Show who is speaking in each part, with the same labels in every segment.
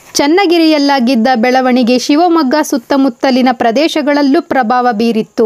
Speaker 1: ಚನ್ನಗಿರಿಯಲ್ಲಾಗಿದ್ದ ಬೆಳವಣಿಗೆ ಶಿವಮೊಗ್ಗ ಸುತ್ತಮುತ್ತಲಿನ ಪ್ರದೇಶಗಳಲ್ಲೂ ಪ್ರಭಾವ ಬೀರಿತ್ತು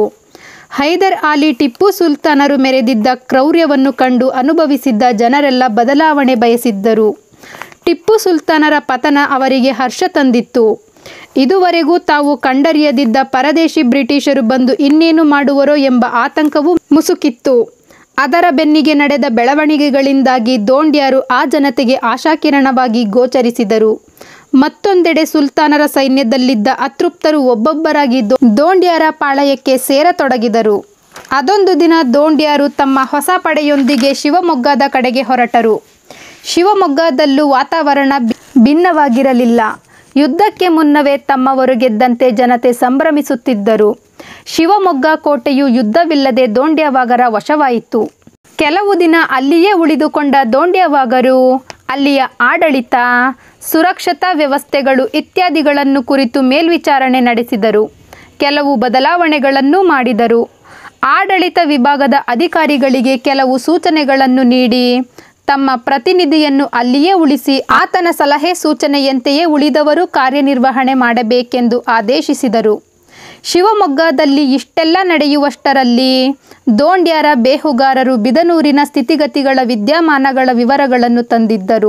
Speaker 1: ಹೈದರ್ ಅಲಿ ಟಿಪ್ಪು ಸುಲ್ತಾನರು ಮೆರೆದಿದ್ದ ಕ್ರೌರ್ಯವನ್ನು ಕಂಡು ಅನುಭವಿಸಿದ್ದ ಜನರೆಲ್ಲ ಬದಲಾವಣೆ ಬಯಸಿದ್ದರು ಟಿಪ್ಪು ಸುಲ್ತಾನರ ಪತನ ಅವರಿಗೆ ಹರ್ಷ ತಂದಿತ್ತು ಇದುವರೆಗೂ ತಾವು ಕಂಡರಿಯದಿದ್ದ ಪರದೇಶಿ ಬ್ರಿಟಿಷರು ಬಂದು ಇನ್ನೇನು ಮಾಡುವರೋ ಎಂಬ ಆತಂಕವೂ ಮುಸುಕಿತ್ತು ಅದರ ಬೆನ್ನಿಗೆ ನಡೆದ ಬೆಳವಣಿಗೆಗಳಿಂದಾಗಿ ದೋಂಡ್ಯರು ಆ ಜನತೆಗೆ ಆಶಾಕಿರಣವಾಗಿ ಗೋಚರಿಸಿದರು ಮತ್ತೊಂದೆಡೆ ಸುಲ್ತಾನರ ಸೈನ್ಯದಲ್ಲಿದ್ದ ಅತೃಪ್ತರು ಒಬ್ಬೊಬ್ಬರಾಗಿ ದೋ- ದೋಂಡ್ಯರ ಪಾಳಯಕ್ಕೆ ಸೇರತೊಡಗಿದರು ಅದೊಂದು ದಿನ ದೋಂಡ್ಯರು ತಮ್ಮ ಹೊಸ ಪಡೆಯೊಂದಿಗೆ ಶಿವಮೊಗ್ಗದ ಕಡೆಗೆ ಹೊರಟರು ಶಿವಮೊಗ್ಗದಲ್ಲೂ ವಾತಾವರಣ ಬಿ- ಭಿನ್ನವಾಗಿರಲಿಲ್ಲ ಯುದ್ಧಕ್ಕೆ ಮುನ್ನವೇ ತಮ್ಮವರು ಗೆದ್ದಂತೆ ಜನತೆ ಸಂಭ್ರಮಿಸುತ್ತಿದ್ದರು ಶಿವಮೊಗ್ಗ ಕೋಟೆಯು ಯುದ್ಧವಿಲ್ಲದೆ ದೋಂಡ್ಯವಾಗರ ವಶವಾಯಿತು ಕೆಲವು ದಿನ ಅಲ್ಲಿಯೇ ಉಳಿದುಕೊಂಡ ದೋಂಡ್ಯವಾಗರು ಅಲ್ಲಿಯ ಆಡಳಿತ ಸುರಕ್ಷತಾ ವ್ಯವಸ್ಥೆಗಳು ಇತ್ಯಾದಿಗಳನ್ನು ಕುರಿತು ಮೇಲ್ವಿಚಾರಣೆ ನಡೆಸಿದರು ಕೆಲವು ಬದಲಾವಣೆಗಳನ್ನು ಮಾಡಿದರು ಆಡಳಿತ ವಿಭಾಗದ ಅಧಿಕಾರಿಗಳಿಗೆ ಕೆಲವು ಸೂಚನೆಗಳನ್ನು ನೀಡಿ ತಮ್ಮ ಪ್ರತಿನಿಧಿಯನ್ನು ಅಲ್ಲಿಯೇ ಉಳಿಸಿ ಆತನ ಸಲಹೆ ಸೂಚನೆಯಂತೆಯೇ ಉಳಿದವರು ಕಾರ್ಯನಿರ್ವಹಣೆ ಮಾಡಬೇಕೆಂದು ಆದೇಶಿಸಿದರು ಶಿವಮೊಗ್ಗದಲ್ಲಿ ಇಷ್ಟೆಲ್ಲ ನಡೆಯುವಷ್ಟರಲ್ಲಿ ದೋಂಡ್ಯರ ಬೇಹುಗಾರರು ಬಿದನೂರಿನ ಸ್ಥಿತಿಗತಿಗಳ ವಿದ್ಯಮಾನಗಳ ವಿವರಗಳನ್ನು ತಂದಿದ್ದರು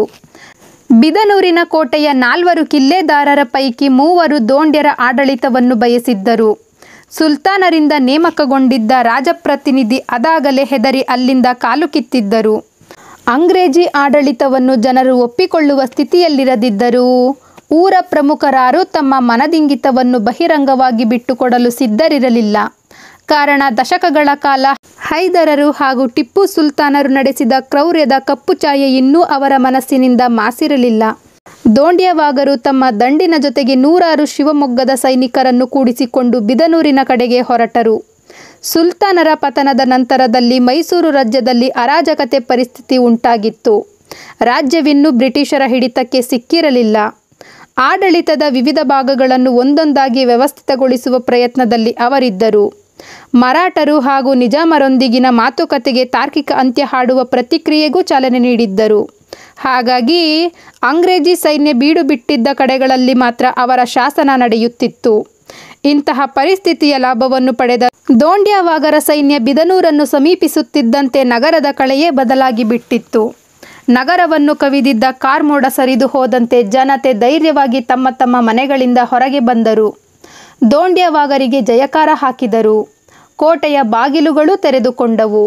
Speaker 1: ಬಿದನೂರಿನ ಕೋಟೆಯ ನಾಲ್ವರು ಕಿಲ್ಲೆದಾರರ ಪೈಕಿ ಮೂವರು ದೋಂಡ್ಯರ ಆಡಳಿತವನ್ನು ಬಯಸಿದ್ದರು ಸುಲ್ತಾನರಿಂದ ನೇಮಕಗೊಂಡಿದ್ದ ರಾಜಪ್ರತಿನಿಧಿ ಅದಾಗಲೇ ಹೆದರಿ ಅಲ್ಲಿಂದ ಕಾಲು ಕಿತ್ತಿದ್ದರು ಅಂಗ್ರೇಜಿ ಆಡಳಿತವನ್ನು ಜನರು ಒಪ್ಪಿಕೊಳ್ಳುವ ಸ್ಥಿತಿಯಲ್ಲಿರದಿದ್ದರೂ ಊರ ಪ್ರಮುಖರಾರು ತಮ್ಮ ಮನದಿಂಗಿತವನ್ನು ಬಹಿರಂಗವಾಗಿ ಬಿಟ್ಟುಕೊಡಲು ಸಿದ್ಧರಿರಲಿಲ್ಲ ಕಾರಣ ದಶಕಗಳ ಕಾಲ ಹೈದರರು ಹಾಗೂ ಟಿಪ್ಪು ಸುಲ್ತಾನರು ನಡೆಸಿದ ಕ್ರೌರ್ಯದ ಕಪ್ಪು ಛಾಯೆ ಇನ್ನೂ ಅವರ ಮನಸ್ಸಿನಿಂದ ಮಾಸಿರಲಿಲ್ಲ ದೋಂಡ್ಯವಾಗರು ತಮ್ಮ ದಂಡಿನ ಜೊತೆಗೆ ನೂರಾರು ಶಿವಮೊಗ್ಗದ ಸೈನಿಕರನ್ನು ಕೂಡಿಸಿಕೊಂಡು ಬಿದನೂರಿನ ಕಡೆಗೆ ಹೊರಟರು ಸುಲ್ತಾನರ ಪತನದ ನಂತರದಲ್ಲಿ ಮೈಸೂರು ರಾಜ್ಯದಲ್ಲಿ ಅರಾಜಕತೆ ಪರಿಸ್ಥಿತಿ ಉಂಟಾಗಿತ್ತು ರಾಜ್ಯವಿನ್ನೂ ಬ್ರಿಟಿಷರ ಹಿಡಿತಕ್ಕೆ ಸಿಕ್ಕಿರಲಿಲ್ಲ ಆಡಳಿತದ ವಿವಿಧ ಭಾಗಗಳನ್ನು ಒಂದೊಂದಾಗಿ ವ್ಯವಸ್ಥಿತಗೊಳಿಸುವ ಪ್ರಯತ್ನದಲ್ಲಿ ಅವರಿದ್ದರು ಮರಾಠರು ಹಾಗೂ ನಿಜಾಮರೊಂದಿಗಿನ ಮಾತುಕತೆಗೆ ತಾರ್ಕಿಕ ಅಂತ್ಯ ಹಾಡುವ ಪ್ರತಿಕ್ರಿಯೆಗೂ ಚಾಲನೆ ನೀಡಿದ್ದರು ಹಾಗಾಗಿ ಅಂಗ್ರೇಜಿ ಸೈನ್ಯ ಬೀಡು ಬಿಟ್ಟಿದ್ದ ಕಡೆಗಳಲ್ಲಿ ಮಾತ್ರ ಅವರ ಶಾಸನ ನಡೆಯುತ್ತಿತ್ತು ಇಂತಹ ಪರಿಸ್ಥಿತಿಯ ಲಾಭವನ್ನು ಪಡೆದ ದೋಂಡ್ಯವಾಗರ ಸೈನ್ಯ ಬಿದನೂರನ್ನು ಸಮೀಪಿಸುತ್ತಿದ್ದಂತೆ ನಗರದ ಕಳೆಯೇ ಬದಲಾಗಿ ಬಿಟ್ಟಿತ್ತು ನಗರವನ್ನು ಕವಿದಿದ್ದ ಕಾರ್ಮೋಡ ಸರಿದು ಹೋದಂತೆ ಜನತೆ ಧೈರ್ಯವಾಗಿ ತಮ್ಮ ತಮ್ಮ ಮನೆಗಳಿಂದ ಹೊರಗೆ ಬಂದರು ದೋಂಡ್ಯವಾಗರಿಗೆ ಜಯಕಾರ ಹಾಕಿದರು ಕೋಟೆಯ ಬಾಗಿಲುಗಳು ತೆರೆದುಕೊಂಡವು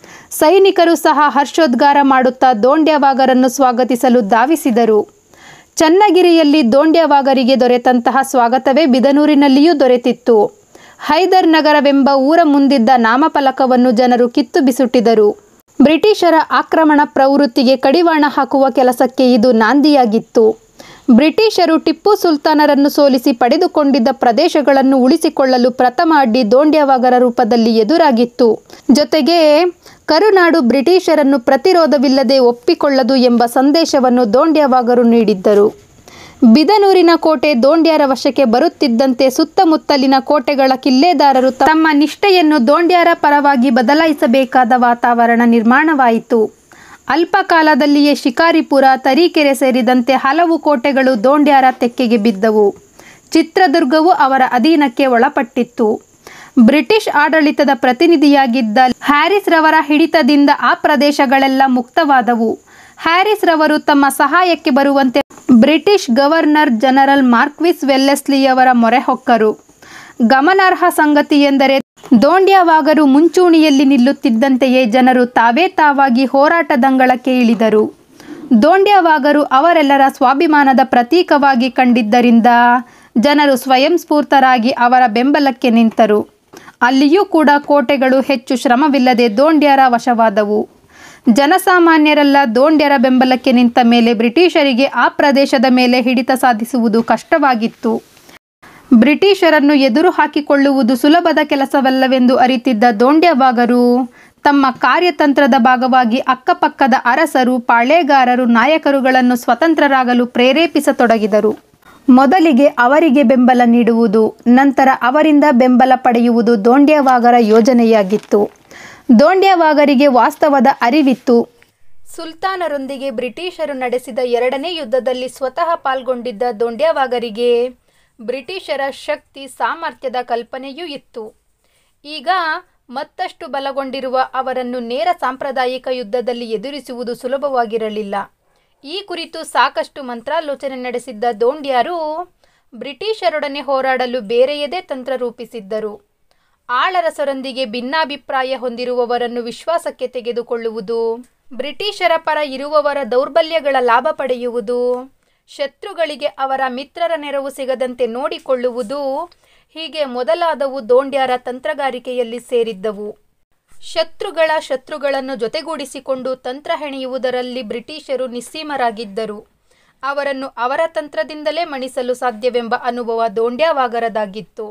Speaker 1: ಸೈನಿಕರು ಸಹ ಹರ್ಷೋದ್ಗಾರ ಮಾಡುತ್ತಾ ದೋಂಡ್ಯವಾಗರನ್ನು ಸ್ವಾಗತಿಸಲು ಧಾವಿಸಿದರು ಚನ್ನಗಿರಿಯಲ್ಲಿ ದೋಂಡ್ಯವಾಗರಿಗೆ ದೊರೆತಂತಹ ಸ್ವಾಗತವೇ ಬಿದನೂರಿನಲ್ಲಿಯೂ ದೊರೆತಿತ್ತು ಹೈದರ್ ನಗರವೆಂಬ ಊರ ಮುಂದಿದ್ದ ನಾಮಫಲಕವನ್ನು ಜನರು ಕಿತ್ತು ಬಿಸುಟಿದರು ಬ್ರಿಟಿಷರ ಆಕ್ರಮಣ ಪ್ರವೃತ್ತಿಗೆ ಕಡಿವಾಣ ಹಾಕುವ ಕೆಲಸಕ್ಕೆ ಇದು ನಾಂದಿಯಾಗಿತ್ತು ಬ್ರಿಟಿಷರು ಟಿಪ್ಪು ಸುಲ್ತಾನರನ್ನು ಸೋಲಿಸಿ ಪಡೆದುಕೊಂಡಿದ್ದ ಪ್ರದೇಶಗಳನ್ನು ಉಳಿಸಿಕೊಳ್ಳಲು ಪ್ರಥಮ ಅಡ್ಡಿ ದೋಂಡ್ಯವಾಗರ ರೂಪದಲ್ಲಿ ಎದುರಾಗಿತ್ತು ಜೊತೆಗೆ ಕರುನಾಡು ಬ್ರಿಟಿಷರನ್ನು ಪ್ರತಿರೋಧವಿಲ್ಲದೆ ಒಪ್ಪಿಕೊಳ್ಳದು ಎಂಬ ಸಂದೇಶವನ್ನು ದೋಂಡ್ಯವಾಗರು ನೀಡಿದ್ದರು ಬಿದನೂರಿನ ಕೋಟೆ ದೋಂಡ್ಯರ ವಶಕ್ಕೆ ಬರುತ್ತಿದ್ದಂತೆ ಸುತ್ತಮುತ್ತಲಿನ ಕೋಟೆಗಳ ಕಿಲ್ಲೆದಾರರು ತಮ್ಮ ನಿಷ್ಠೆಯನ್ನು ದೋಂಡ್ಯರ ಪರವಾಗಿ ಬದಲಾಯಿಸಬೇಕಾದ ವಾತಾವರಣ ನಿರ್ಮಾಣವಾಯಿತು ಅಲ್ಪ ಕಾಲದಲ್ಲಿಯೇ ಶಿಕಾರಿಪುರ ತರೀಕೆರೆ ಸೇರಿದಂತೆ ಹಲವು ಕೋಟೆಗಳು ದೋಂಡ್ಯರ ತೆಕ್ಕೆಗೆ ಬಿದ್ದವು ಚಿತ್ರದುರ್ಗವು ಅವರ ಅಧೀನಕ್ಕೆ ಒಳಪಟ್ಟಿತ್ತು ಬ್ರಿಟಿಷ್ ಆಡಳಿತದ ಪ್ರತಿನಿಧಿಯಾಗಿದ್ದ ಹ್ಯಾರಿಸ್ ರವರ ಹಿಡಿತದಿಂದ ಆ ಪ್ರದೇಶಗಳೆಲ್ಲ ಮುಕ್ತವಾದವು ಹ್ಯಾರಿಸ್ ರವರು ತಮ್ಮ ಸಹಾಯಕ್ಕೆ ಬರುವಂತೆ ಬ್ರಿಟಿಷ್ ಗವರ್ನರ್ ಜನರಲ್ ಮಾರ್ಕ್ವಿಸ್ ವೆಲ್ಲೆಸ್ಲಿಯವರ ಮೊರೆ ಹೊಕ್ಕರು ಗಮನಾರ್ಹ ಸಂಗತಿ ಎಂದರೆ ದೋಂಡ್ಯವಾಗರು ಮುಂಚೂಣಿಯಲ್ಲಿ ನಿಲ್ಲುತ್ತಿದ್ದಂತೆಯೇ ಜನರು ತಾವೇ ತಾವಾಗಿ ಹೋರಾಟದಂಗಳಕ್ಕೆ ಇಳಿದರು ದೋಂಡ್ಯವಾಗರು ಅವರೆಲ್ಲರ ಸ್ವಾಭಿಮಾನದ ಪ್ರತೀಕವಾಗಿ ಕಂಡಿದ್ದರಿಂದ ಜನರು ಸ್ವಯಂ ಸ್ಫೂರ್ತರಾಗಿ ಅವರ ಬೆಂಬಲಕ್ಕೆ ನಿಂತರು ಅಲ್ಲಿಯೂ ಕೂಡ ಕೋಟೆಗಳು ಹೆಚ್ಚು ಶ್ರಮವಿಲ್ಲದೆ ದೋಂಡ್ಯರ ವಶವಾದವು ಜನಸಾಮಾನ್ಯರೆಲ್ಲ ದೋಂಡ್ಯರ ಬೆಂಬಲಕ್ಕೆ ನಿಂತ ಮೇಲೆ ಬ್ರಿಟಿಷರಿಗೆ ಆ ಪ್ರದೇಶದ ಮೇಲೆ ಹಿಡಿತ ಸಾಧಿಸುವುದು ಕಷ್ಟವಾಗಿತ್ತು ಬ್ರಿಟಿಷರನ್ನು ಎದುರು ಹಾಕಿಕೊಳ್ಳುವುದು ಸುಲಭದ ಕೆಲಸವಲ್ಲವೆಂದು ಅರಿತಿದ್ದ ದೋಂಡ್ಯವಾಗರು ತಮ್ಮ ಕಾರ್ಯತಂತ್ರದ ಭಾಗವಾಗಿ ಅಕ್ಕಪಕ್ಕದ ಅರಸರು ಪಾಳೇಗಾರರು ನಾಯಕರುಗಳನ್ನು ಸ್ವತಂತ್ರರಾಗಲು ಪ್ರೇರೇಪಿಸತೊಡಗಿದರು ಮೊದಲಿಗೆ ಅವರಿಗೆ ಬೆಂಬಲ ನೀಡುವುದು ನಂತರ ಅವರಿಂದ ಬೆಂಬಲ ಪಡೆಯುವುದು ದೋಂಡ್ಯವಾಗರ ಯೋಜನೆಯಾಗಿತ್ತು ದೋಂಡ್ಯವಾಗರಿಗೆ ವಾಸ್ತವದ ಅರಿವಿತ್ತು ಸುಲ್ತಾನರೊಂದಿಗೆ ಬ್ರಿಟಿಷರು ನಡೆಸಿದ ಎರಡನೇ ಯುದ್ಧದಲ್ಲಿ ಸ್ವತಃ ಪಾಲ್ಗೊಂಡಿದ್ದ ದೊಂಡ್ಯವಾಗರಿಗೆ ಬ್ರಿಟಿಷರ ಶಕ್ತಿ ಸಾಮರ್ಥ್ಯದ ಕಲ್ಪನೆಯೂ ಇತ್ತು ಈಗ ಮತ್ತಷ್ಟು ಬಲಗೊಂಡಿರುವ ಅವರನ್ನು ನೇರ ಸಾಂಪ್ರದಾಯಿಕ ಯುದ್ಧದಲ್ಲಿ ಎದುರಿಸುವುದು ಸುಲಭವಾಗಿರಲಿಲ್ಲ ಈ ಕುರಿತು ಸಾಕಷ್ಟು ಮಂತ್ರಾಲೋಚನೆ ನಡೆಸಿದ್ದ ದೋಂಡ್ಯಾರು ಬ್ರಿಟಿಷರೊಡನೆ ಹೋರಾಡಲು ಬೇರೆಯದೇ ತಂತ್ರ ರೂಪಿಸಿದ್ದರು ಆಳರಸರೊಂದಿಗೆ ಭಿನ್ನಾಭಿಪ್ರಾಯ ಹೊಂದಿರುವವರನ್ನು ವಿಶ್ವಾಸಕ್ಕೆ ತೆಗೆದುಕೊಳ್ಳುವುದು ಬ್ರಿಟಿಷರ ಪರ ಇರುವವರ ದೌರ್ಬಲ್ಯಗಳ ಲಾಭ ಪಡೆಯುವುದು ಶತ್ರುಗಳಿಗೆ ಅವರ ಮಿತ್ರರ ನೆರವು ಸಿಗದಂತೆ ನೋಡಿಕೊಳ್ಳುವುದು ಹೀಗೆ ಮೊದಲಾದವು ದೋಂಡ್ಯಾರ ತಂತ್ರಗಾರಿಕೆಯಲ್ಲಿ ಸೇರಿದ್ದವು ಶತ್ರುಗಳ ಶತ್ರುಗಳನ್ನು ಜೊತೆಗೂಡಿಸಿಕೊಂಡು ತಂತ್ರ ಹೆಣೆಯುವುದರಲ್ಲಿ ಬ್ರಿಟಿಷರು ನಿಸ್ಸೀಮರಾಗಿದ್ದರು ಅವರನ್ನು ಅವರ ತಂತ್ರದಿಂದಲೇ ಮಣಿಸಲು ಸಾಧ್ಯವೆಂಬ ಅನುಭವ ದೋಂಡ್ಯಾವಾಗರದಾಗಿತ್ತು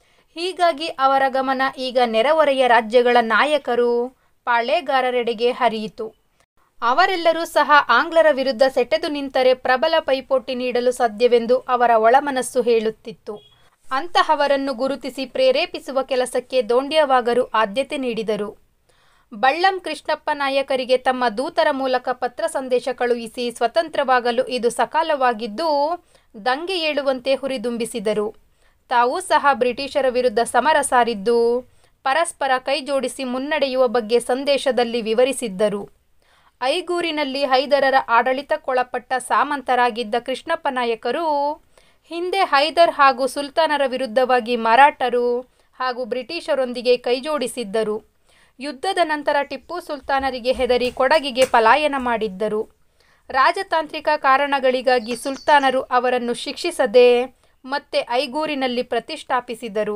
Speaker 1: ಹೀಗಾಗಿ ಅವರ ಗಮನ ಈಗ ನೆರೆಹೊರೆಯ ರಾಜ್ಯಗಳ ನಾಯಕರು ಪಾಳೆಗಾರರೆಡೆಗೆ ಹರಿಯಿತು ಅವರೆಲ್ಲರೂ ಸಹ ಆಂಗ್ಲರ ವಿರುದ್ಧ ಸೆಟೆದು ನಿಂತರೆ ಪ್ರಬಲ ಪೈಪೋಟಿ ನೀಡಲು ಸಾಧ್ಯವೆಂದು ಅವರ ಒಳಮನಸ್ಸು ಹೇಳುತ್ತಿತ್ತು ಅಂತಹವರನ್ನು ಗುರುತಿಸಿ ಪ್ರೇರೇಪಿಸುವ ಕೆಲಸಕ್ಕೆ ದೋಂಡ್ಯವಾಗರು ಆದ್ಯತೆ ನೀಡಿದರು ಬಳ್ಳಂ ಕೃಷ್ಣಪ್ಪ ನಾಯಕರಿಗೆ ತಮ್ಮ ದೂತರ ಮೂಲಕ ಪತ್ರ ಸಂದೇಶ ಕಳುಹಿಸಿ ಸ್ವತಂತ್ರವಾಗಲು ಇದು ಸಕಾಲವಾಗಿದ್ದು ದಂಗೆ ಏಳುವಂತೆ ಹುರಿದುಂಬಿಸಿದರು ತಾವೂ ಸಹ ಬ್ರಿಟಿಷರ ವಿರುದ್ಧ ಸಮರ ಸಾರಿದ್ದು ಪರಸ್ಪರ ಕೈಜೋಡಿಸಿ ಮುನ್ನಡೆಯುವ ಬಗ್ಗೆ ಸಂದೇಶದಲ್ಲಿ ವಿವರಿಸಿದ್ದರು ಐಗೂರಿನಲ್ಲಿ ಹೈದರರ ಆಡಳಿತಕ್ಕೊಳಪಟ್ಟ ಸಾಮಂತರಾಗಿದ್ದ ಕೃಷ್ಣಪ್ಪ ನಾಯಕರು ಹಿಂದೆ ಹೈದರ್ ಹಾಗೂ ಸುಲ್ತಾನರ ವಿರುದ್ಧವಾಗಿ ಮರಾಠರು ಹಾಗೂ ಬ್ರಿಟಿಷರೊಂದಿಗೆ ಕೈಜೋಡಿಸಿದ್ದರು ಯುದ್ಧದ ನಂತರ ಟಿಪ್ಪು ಸುಲ್ತಾನರಿಗೆ ಹೆದರಿ ಕೊಡಗಿಗೆ ಪಲಾಯನ ಮಾಡಿದ್ದರು ರಾಜತಾಂತ್ರಿಕ ಕಾರಣಗಳಿಗಾಗಿ ಸುಲ್ತಾನರು ಅವರನ್ನು ಶಿಕ್ಷಿಸದೆ ಮತ್ತೆ ಐಗೂರಿನಲ್ಲಿ ಪ್ರತಿಷ್ಠಾಪಿಸಿದರು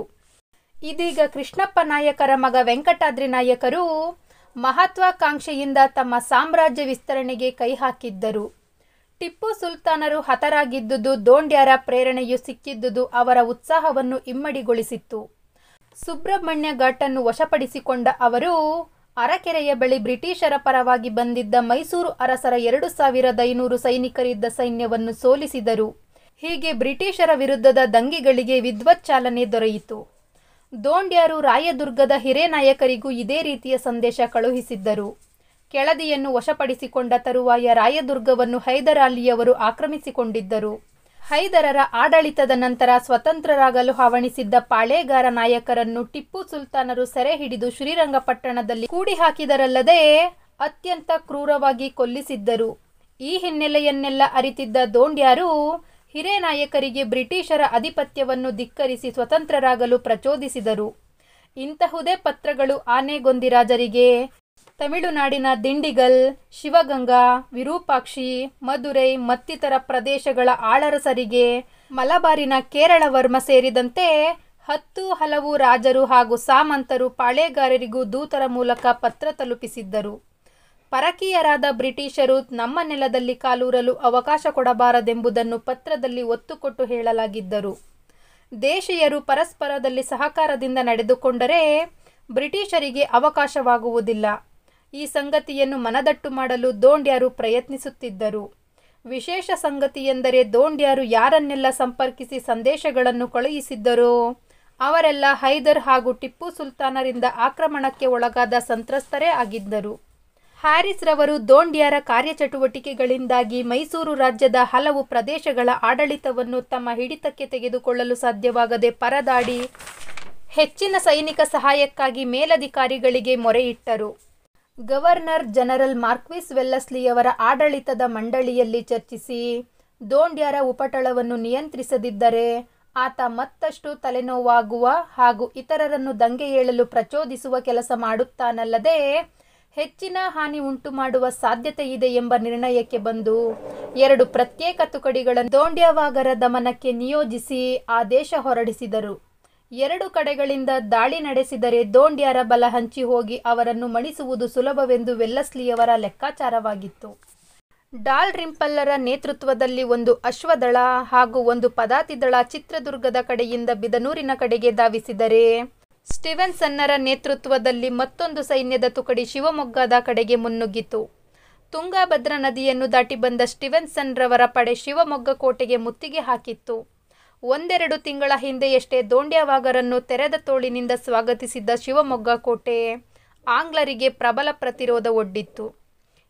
Speaker 1: ಇದೀಗ ಕೃಷ್ಣಪ್ಪ ನಾಯಕರ ಮಗ ವೆಂಕಟಾದ್ರಿ ನಾಯಕರು ಮಹತ್ವಾಕಾಂಕ್ಷೆಯಿಂದ ತಮ್ಮ ಸಾಮ್ರಾಜ್ಯ ವಿಸ್ತರಣೆಗೆ ಕೈ ಹಾಕಿದ್ದರು ಟಿಪ್ಪು ಸುಲ್ತಾನರು ಹತರಾಗಿದ್ದುದು ದೋಂಡ್ಯಾರ ಪ್ರೇರಣೆಯು ಸಿಕ್ಕಿದ್ದುದು ಅವರ ಉತ್ಸಾಹವನ್ನು ಇಮ್ಮಡಿಗೊಳಿಸಿತ್ತು ಸುಬ್ರಹ್ಮಣ್ಯ ಘಾಟನ್ನು ವಶಪಡಿಸಿಕೊಂಡ ಅವರು ಅರಕೆರೆಯ ಬಳಿ ಬ್ರಿಟಿಷರ ಪರವಾಗಿ ಬಂದಿದ್ದ ಮೈಸೂರು ಅರಸರ ಎರಡು ಸಾವಿರದ ಐನೂರು ಸೈನಿಕರಿದ್ದ ಸೈನ್ಯವನ್ನು ಸೋಲಿಸಿದರು ಹೀಗೆ ಬ್ರಿಟಿಷರ ವಿರುದ್ಧದ ದಂಗೆಗಳಿಗೆ ವಿದ್ವಚ್ಚಾಲನೆ ದೊರೆಯಿತು ದೋಂಡ್ಯಾರು ರಾಯದುರ್ಗದ ಹಿರೇನಾಯಕರಿಗೂ ಇದೇ ರೀತಿಯ ಸಂದೇಶ ಕಳುಹಿಸಿದ್ದರು ಕೆಳದಿಯನ್ನು ವಶಪಡಿಸಿಕೊಂಡ ತರುವಾಯ ರಾಯದುರ್ಗವನ್ನು ಹೈದರಾಲಿಯವರು ಆಕ್ರಮಿಸಿಕೊಂಡಿದ್ದರು ಹೈದರರ ಆಡಳಿತದ ನಂತರ ಸ್ವತಂತ್ರರಾಗಲು ಹವಣಿಸಿದ್ದ ಪಾಳೇಗಾರ ನಾಯಕರನ್ನು ಟಿಪ್ಪು ಸುಲ್ತಾನರು ಸೆರೆ ಹಿಡಿದು ಶ್ರೀರಂಗಪಟ್ಟಣದಲ್ಲಿ ಕೂಡಿ ಹಾಕಿದರಲ್ಲದೆ ಅತ್ಯಂತ ಕ್ರೂರವಾಗಿ ಕೊಲ್ಲಿಸಿದ್ದರು ಈ ಹಿನ್ನೆಲೆಯನ್ನೆಲ್ಲ ಅರಿತಿದ್ದ ದೋಂಡ್ಯಾರು ಹಿರೇನಾಯಕರಿಗೆ ಬ್ರಿಟಿಷರ ಅಧಿಪತ್ಯವನ್ನು ಧಿಕ್ಕರಿಸಿ ಸ್ವತಂತ್ರರಾಗಲು ಪ್ರಚೋದಿಸಿದರು ಇಂತಹುದೇ ಪತ್ರಗಳು ಆನೆಗೊಂದಿರಾಜರಿಗೆ ತಮಿಳುನಾಡಿನ ದಿಂಡಿಗಲ್ ಶಿವಗಂಗಾ ವಿರೂಪಾಕ್ಷಿ ಮಧುರೈ ಮತ್ತಿತರ ಪ್ರದೇಶಗಳ ಆಳರಸರಿಗೆ ಮಲಬಾರಿನ ಕೇರಳವರ್ಮ ಸೇರಿದಂತೆ ಹತ್ತು ಹಲವು ರಾಜರು ಹಾಗೂ ಸಾಮಂತರು ಪಾಳೇಗಾರರಿಗೂ ದೂತರ ಮೂಲಕ ಪತ್ರ ತಲುಪಿಸಿದ್ದರು ಪರಕೀಯರಾದ ಬ್ರಿಟಿಷರು ನಮ್ಮ ನೆಲದಲ್ಲಿ ಕಾಲೂರಲು ಅವಕಾಶ ಕೊಡಬಾರದೆಂಬುದನ್ನು ಪತ್ರದಲ್ಲಿ ಒತ್ತುಕೊಟ್ಟು ಹೇಳಲಾಗಿದ್ದರು ದೇಶೀಯರು ಪರಸ್ಪರದಲ್ಲಿ ಸಹಕಾರದಿಂದ ನಡೆದುಕೊಂಡರೆ ಬ್ರಿಟಿಷರಿಗೆ ಅವಕಾಶವಾಗುವುದಿಲ್ಲ ಈ ಸಂಗತಿಯನ್ನು ಮನದಟ್ಟು ಮಾಡಲು ದೋಂಡ್ಯಾರು ಪ್ರಯತ್ನಿಸುತ್ತಿದ್ದರು ವಿಶೇಷ ಸಂಗತಿಯೆಂದರೆ ದೋಂಡ್ಯಾರು ಯಾರನ್ನೆಲ್ಲ ಸಂಪರ್ಕಿಸಿ ಸಂದೇಶಗಳನ್ನು ಕಳುಹಿಸಿದ್ದರೋ ಅವರೆಲ್ಲ ಹೈದರ್ ಹಾಗೂ ಟಿಪ್ಪು ಸುಲ್ತಾನರಿಂದ ಆಕ್ರಮಣಕ್ಕೆ ಒಳಗಾದ ಸಂತ್ರಸ್ತರೇ ಆಗಿದ್ದರು ಹ್ಯಾರಿಸ್ ರವರು ದೋಂಡ್ಯಾರ ಕಾರ್ಯಚಟುವಟಿಕೆಗಳಿಂದಾಗಿ ಮೈಸೂರು ರಾಜ್ಯದ ಹಲವು ಪ್ರದೇಶಗಳ ಆಡಳಿತವನ್ನು ತಮ್ಮ ಹಿಡಿತಕ್ಕೆ ತೆಗೆದುಕೊಳ್ಳಲು ಸಾಧ್ಯವಾಗದೆ ಪರದಾಡಿ ಹೆಚ್ಚಿನ ಸೈನಿಕ ಸಹಾಯಕ್ಕಾಗಿ ಮೇಲಧಿಕಾರಿಗಳಿಗೆ ಮೊರೆಯಿಟ್ಟರು ಗವರ್ನರ್ ಜನರಲ್ ಮಾರ್ಕ್ವಿಸ್ ವೆಲ್ಲಸ್ಲಿಯವರ ಆಡಳಿತದ ಮಂಡಳಿಯಲ್ಲಿ ಚರ್ಚಿಸಿ ದೋಂಡ್ಯಾರ ಉಪಟಳವನ್ನು ನಿಯಂತ್ರಿಸದಿದ್ದರೆ ಆತ ಮತ್ತಷ್ಟು ತಲೆನೋವಾಗುವ ಹಾಗೂ ಇತರರನ್ನು ದಂಗೆ ಏಳಲು ಪ್ರಚೋದಿಸುವ ಕೆಲಸ ಮಾಡುತ್ತಾನಲ್ಲದೆ ಹೆಚ್ಚಿನ ಹಾನಿ ಉಂಟು ಮಾಡುವ ಸಾಧ್ಯತೆ ಇದೆ ಎಂಬ ನಿರ್ಣಯಕ್ಕೆ ಬಂದು ಎರಡು ಪ್ರತ್ಯೇಕ ತುಕಡಿಗಳನ್ನು ದೋಂಡ್ಯವಾಗರ ದಮನಕ್ಕೆ ನಿಯೋಜಿಸಿ ಆದೇಶ ಹೊರಡಿಸಿದರು ಎರಡು ಕಡೆಗಳಿಂದ ದಾಳಿ ನಡೆಸಿದರೆ ದೋಂಡ್ಯಾರ ಬಲ ಹಂಚಿ ಹೋಗಿ ಅವರನ್ನು ಮಣಿಸುವುದು ಸುಲಭವೆಂದು ವೆಲ್ಲಸ್ಲಿಯವರ ಲೆಕ್ಕಾಚಾರವಾಗಿತ್ತು ಡಾಲ್ ರಿಂಪಲ್ಲರ ನೇತೃತ್ವದಲ್ಲಿ ಒಂದು ಅಶ್ವದಳ ಹಾಗೂ ಒಂದು ಪದಾತಿ ದಳ ಚಿತ್ರದುರ್ಗದ ಕಡೆಯಿಂದ ಬಿದನೂರಿನ ಕಡೆಗೆ ಧಾವಿಸಿದರೆ ಸ್ಟಿವೆನ್ಸನ್ನರ ನೇತೃತ್ವದಲ್ಲಿ ಮತ್ತೊಂದು ಸೈನ್ಯದ ತುಕಡಿ ಶಿವಮೊಗ್ಗದ ಕಡೆಗೆ ಮುನ್ನುಗ್ಗಿತು ತುಂಗಾಭದ್ರಾ ನದಿಯನ್ನು ದಾಟಿ ಬಂದ ಸ್ಟಿವೆನ್ಸನ್ ರವರ ಪಡೆ ಶಿವಮೊಗ್ಗ ಕೋಟೆಗೆ ಮುತ್ತಿಗೆ ಹಾಕಿತ್ತು ಒಂದೆರಡು ತಿಂಗಳ ಹಿಂದೆಯಷ್ಟೇ ದೋಂಡ್ಯವಾಗರನ್ನು ತೆರೆದ ತೋಳಿನಿಂದ ಸ್ವಾಗತಿಸಿದ್ದ ಶಿವಮೊಗ್ಗ ಕೋಟೆ ಆಂಗ್ಲರಿಗೆ ಪ್ರಬಲ ಪ್ರತಿರೋಧ ಒಡ್ಡಿತ್ತು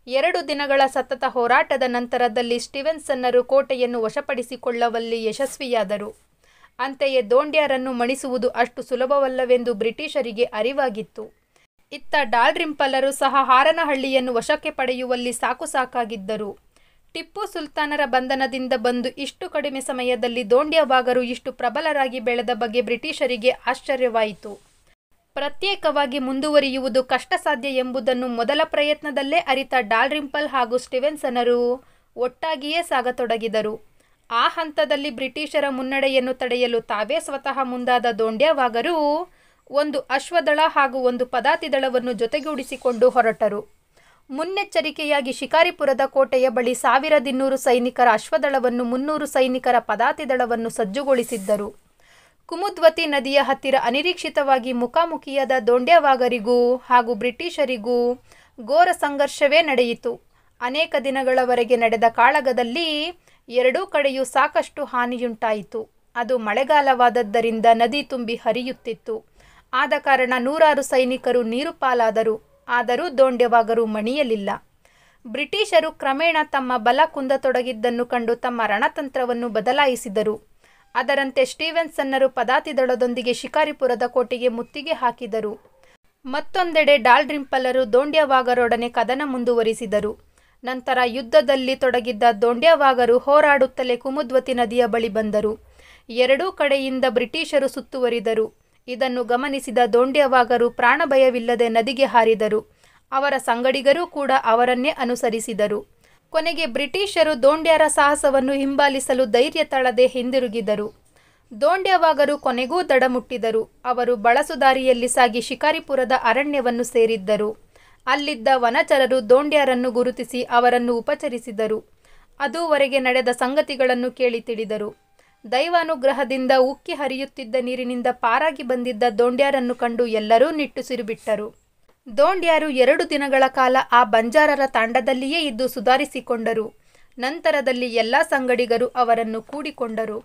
Speaker 1: ಎರಡು ದಿನಗಳ ಸತತ ಹೋರಾಟದ ನಂತರದಲ್ಲಿ ಸ್ಟಿವೆನ್ಸನ್ನರು ಕೋಟೆಯನ್ನು ವಶಪಡಿಸಿಕೊಳ್ಳುವಲ್ಲಿ ಯಶಸ್ವಿಯಾದರು ಅಂತೆಯೇ ದೋಂಡ್ಯಾರನ್ನು ಮಣಿಸುವುದು ಅಷ್ಟು ಸುಲಭವಲ್ಲವೆಂದು ಬ್ರಿಟಿಷರಿಗೆ ಅರಿವಾಗಿತ್ತು ಇತ್ತ ಡಾಲ್ರಿಂಪಲ್ಲರು ಸಹ ಹಾರನಹಳ್ಳಿಯನ್ನು ವಶಕ್ಕೆ ಪಡೆಯುವಲ್ಲಿ ಸಾಕು ಸಾಕಾಗಿದ್ದರು ಟಿಪ್ಪು ಸುಲ್ತಾನರ ಬಂಧನದಿಂದ ಬಂದು ಇಷ್ಟು ಕಡಿಮೆ ಸಮಯದಲ್ಲಿ ದೋಂಡ್ಯವಾಗರು ಇಷ್ಟು ಪ್ರಬಲರಾಗಿ ಬೆಳೆದ ಬಗ್ಗೆ ಬ್ರಿಟಿಷರಿಗೆ ಆಶ್ಚರ್ಯವಾಯಿತು ಪ್ರತ್ಯೇಕವಾಗಿ ಮುಂದುವರಿಯುವುದು ಕಷ್ಟ ಸಾಧ್ಯ ಎಂಬುದನ್ನು ಮೊದಲ ಪ್ರಯತ್ನದಲ್ಲೇ ಅರಿತ ಡಾಲ್ರಿಂಪಲ್ ಹಾಗೂ ಸ್ಟಿವೆನ್ಸನರು ಒಟ್ಟಾಗಿಯೇ ಸಾಗತೊಡಗಿದರು ಆ ಹಂತದಲ್ಲಿ ಬ್ರಿಟಿಷರ ಮುನ್ನಡೆಯನ್ನು ತಡೆಯಲು ತಾವೇ ಸ್ವತಃ ಮುಂದಾದ ದೋಂಡ್ಯವಾಗರು ಒಂದು ಅಶ್ವದಳ ಹಾಗೂ ಒಂದು ಪದಾತಿ ದಳವನ್ನು ಜೊತೆಗೂಡಿಸಿಕೊಂಡು ಹೊರಟರು ಮುನ್ನೆಚ್ಚರಿಕೆಯಾಗಿ ಶಿಕಾರಿಪುರದ ಕೋಟೆಯ ಬಳಿ ಸಾವಿರದಿನ್ನೂರು ಸೈನಿಕರ ಅಶ್ವದಳವನ್ನು ಮುನ್ನೂರು ಸೈನಿಕರ ಪದಾತಿ ದಳವನ್ನು ಸಜ್ಜುಗೊಳಿಸಿದ್ದರು ಕುಮುದ್ವತಿ ನದಿಯ ಹತ್ತಿರ ಅನಿರೀಕ್ಷಿತವಾಗಿ ಮುಖಾಮುಖಿಯಾದ ದೊಂಡ್ಯವಾಗರಿಗೂ ಹಾಗೂ ಬ್ರಿಟಿಷರಿಗೂ ಘೋರ ಸಂಘರ್ಷವೇ ನಡೆಯಿತು ಅನೇಕ ದಿನಗಳವರೆಗೆ ನಡೆದ ಕಾಳಗದಲ್ಲಿ ಎರಡೂ ಕಡೆಯೂ ಸಾಕಷ್ಟು ಹಾನಿಯುಂಟಾಯಿತು ಅದು ಮಳೆಗಾಲವಾದದ್ದರಿಂದ ನದಿ ತುಂಬಿ ಹರಿಯುತ್ತಿತ್ತು ಆದ ಕಾರಣ ನೂರಾರು ಸೈನಿಕರು ನೀರು ಪಾಲಾದರು ಆದರೂ ದೋಂಡ್ಯವಾಗರು ಮಣಿಯಲಿಲ್ಲ ಬ್ರಿಟಿಷರು ಕ್ರಮೇಣ ತಮ್ಮ ಬಲ ಕುಂದತೊಡಗಿದ್ದನ್ನು ಕಂಡು ತಮ್ಮ ರಣತಂತ್ರವನ್ನು ಬದಲಾಯಿಸಿದರು ಅದರಂತೆ ಸ್ಟೀವೆನ್ಸನ್ನರು ಪದಾತಿ ದಳದೊಂದಿಗೆ ಶಿಕಾರಿಪುರದ ಕೋಟೆಗೆ ಮುತ್ತಿಗೆ ಹಾಕಿದರು ಮತ್ತೊಂದೆಡೆ ಡಾಲ್ಡ್ರಿಂಪಲ್ಲರು ದೋಂಡ್ಯವಾಗರೊಡನೆ ಕದನ ಮುಂದುವರಿಸಿದರು ನಂತರ ಯುದ್ಧದಲ್ಲಿ ತೊಡಗಿದ್ದ ದೋಂಡ್ಯವಾಗರು ಹೋರಾಡುತ್ತಲೇ ಕುಮುದ್ವತಿ ನದಿಯ ಬಳಿ ಬಂದರು ಎರಡೂ ಕಡೆಯಿಂದ ಬ್ರಿಟಿಷರು ಸುತ್ತುವರಿದರು ಇದನ್ನು ಗಮನಿಸಿದ ದೋಂಡ್ಯವಾಗರು ಪ್ರಾಣಭಯವಿಲ್ಲದೆ ನದಿಗೆ ಹಾರಿದರು ಅವರ ಸಂಗಡಿಗರೂ ಕೂಡ ಅವರನ್ನೇ ಅನುಸರಿಸಿದರು ಕೊನೆಗೆ ಬ್ರಿಟಿಷರು ದೋಂಡ್ಯರ ಸಾಹಸವನ್ನು ಹಿಂಬಾಲಿಸಲು ಧೈರ್ಯ ತಳದೆ ಹಿಂದಿರುಗಿದರು ದೋಂಡ್ಯವಾಗರು ಕೊನೆಗೂ ದಡ ಮುಟ್ಟಿದರು ಅವರು ಬಳಸುದಾರಿಯಲ್ಲಿ ಸಾಗಿ ಶಿಕಾರಿಪುರದ ಅರಣ್ಯವನ್ನು ಸೇರಿದ್ದರು ಅಲ್ಲಿದ್ದ ವನಚರರು ದೋಂಡ್ಯರನ್ನು ಗುರುತಿಸಿ ಅವರನ್ನು ಉಪಚರಿಸಿದರು ಅದುವರೆಗೆ ನಡೆದ ಸಂಗತಿಗಳನ್ನು ಕೇಳಿ ತಿಳಿದರು ದೈವಾನುಗ್ರಹದಿಂದ ಉಕ್ಕಿ ಹರಿಯುತ್ತಿದ್ದ ನೀರಿನಿಂದ ಪಾರಾಗಿ ಬಂದಿದ್ದ ದೋಂಡ್ಯರನ್ನು ಕಂಡು ಎಲ್ಲರೂ ನಿಟ್ಟುಸಿರು ಬಿಟ್ಟರು ದೋಂಡ್ಯಾರು ಎರಡು ದಿನಗಳ ಕಾಲ ಆ ಬಂಜಾರರ ತಾಂಡದಲ್ಲಿಯೇ ಇದ್ದು ಸುಧಾರಿಸಿಕೊಂಡರು ನಂತರದಲ್ಲಿ ಎಲ್ಲ ಸಂಗಡಿಗರು ಅವರನ್ನು ಕೂಡಿಕೊಂಡರು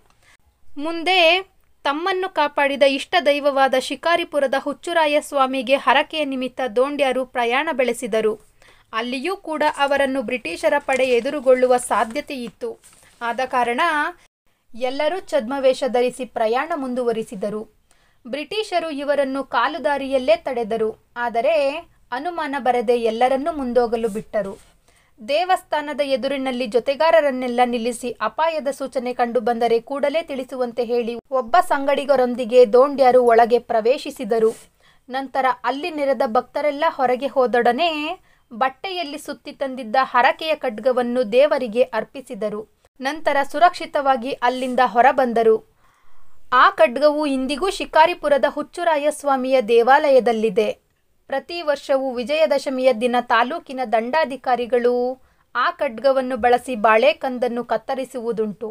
Speaker 1: ಮುಂದೆ ತಮ್ಮನ್ನು ಕಾಪಾಡಿದ ಇಷ್ಟ ದೈವವಾದ ಶಿಕಾರಿಪುರದ ಹುಚ್ಚುರಾಯ ಸ್ವಾಮಿಗೆ ಹರಕೆಯ ನಿಮಿತ್ತ ದೋಂಡ್ಯಾರು ಪ್ರಯಾಣ ಬೆಳೆಸಿದರು ಅಲ್ಲಿಯೂ ಕೂಡ ಅವರನ್ನು ಬ್ರಿಟಿಷರ ಪಡೆ ಎದುರುಗೊಳ್ಳುವ ಸಾಧ್ಯತೆ ಇತ್ತು ಆದ ಕಾರಣ ಎಲ್ಲರೂ ಛದ್ಮವೇಷ ಧರಿಸಿ ಪ್ರಯಾಣ ಮುಂದುವರಿಸಿದರು ಬ್ರಿಟಿಷರು ಇವರನ್ನು ಕಾಲುದಾರಿಯಲ್ಲೇ ತಡೆದರು ಆದರೆ ಅನುಮಾನ ಬರದೆ ಎಲ್ಲರನ್ನೂ ಮುಂದೋಗಲು ಬಿಟ್ಟರು ದೇವಸ್ಥಾನದ ಎದುರಿನಲ್ಲಿ ಜೊತೆಗಾರರನ್ನೆಲ್ಲ ನಿಲ್ಲಿಸಿ ಅಪಾಯದ ಸೂಚನೆ ಕಂಡುಬಂದರೆ ಕೂಡಲೇ ತಿಳಿಸುವಂತೆ ಹೇಳಿ ಒಬ್ಬ ಸಂಗಡಿಗರೊಂದಿಗೆ ದೋಂಡ್ಯರು ಒಳಗೆ ಪ್ರವೇಶಿಸಿದರು ನಂತರ ಅಲ್ಲಿ ನೆರೆದ ಭಕ್ತರೆಲ್ಲ ಹೊರಗೆ ಹೋದೊಡನೆ ಬಟ್ಟೆಯಲ್ಲಿ ಸುತ್ತಿ ತಂದಿದ್ದ ಹರಕೆಯ ಖಡ್ಗವನ್ನು ದೇವರಿಗೆ ಅರ್ಪಿಸಿದರು ನಂತರ ಸುರಕ್ಷಿತವಾಗಿ ಅಲ್ಲಿಂದ ಹೊರಬಂದರು ಆ ಖಡ್ಗವು ಇಂದಿಗೂ ಶಿಕಾರಿಪುರದ ಹುಚ್ಚುರಾಯ ಸ್ವಾಮಿಯ ದೇವಾಲಯದಲ್ಲಿದೆ ಪ್ರತಿ ವರ್ಷವೂ ವಿಜಯದಶಮಿಯ ದಿನ ತಾಲೂಕಿನ ದಂಡಾಧಿಕಾರಿಗಳು ಆ ಖಡ್ಗವನ್ನು ಬಳಸಿ ಬಾಳೆಕಂದನ್ನು ಕತ್ತರಿಸುವುದುಂಟು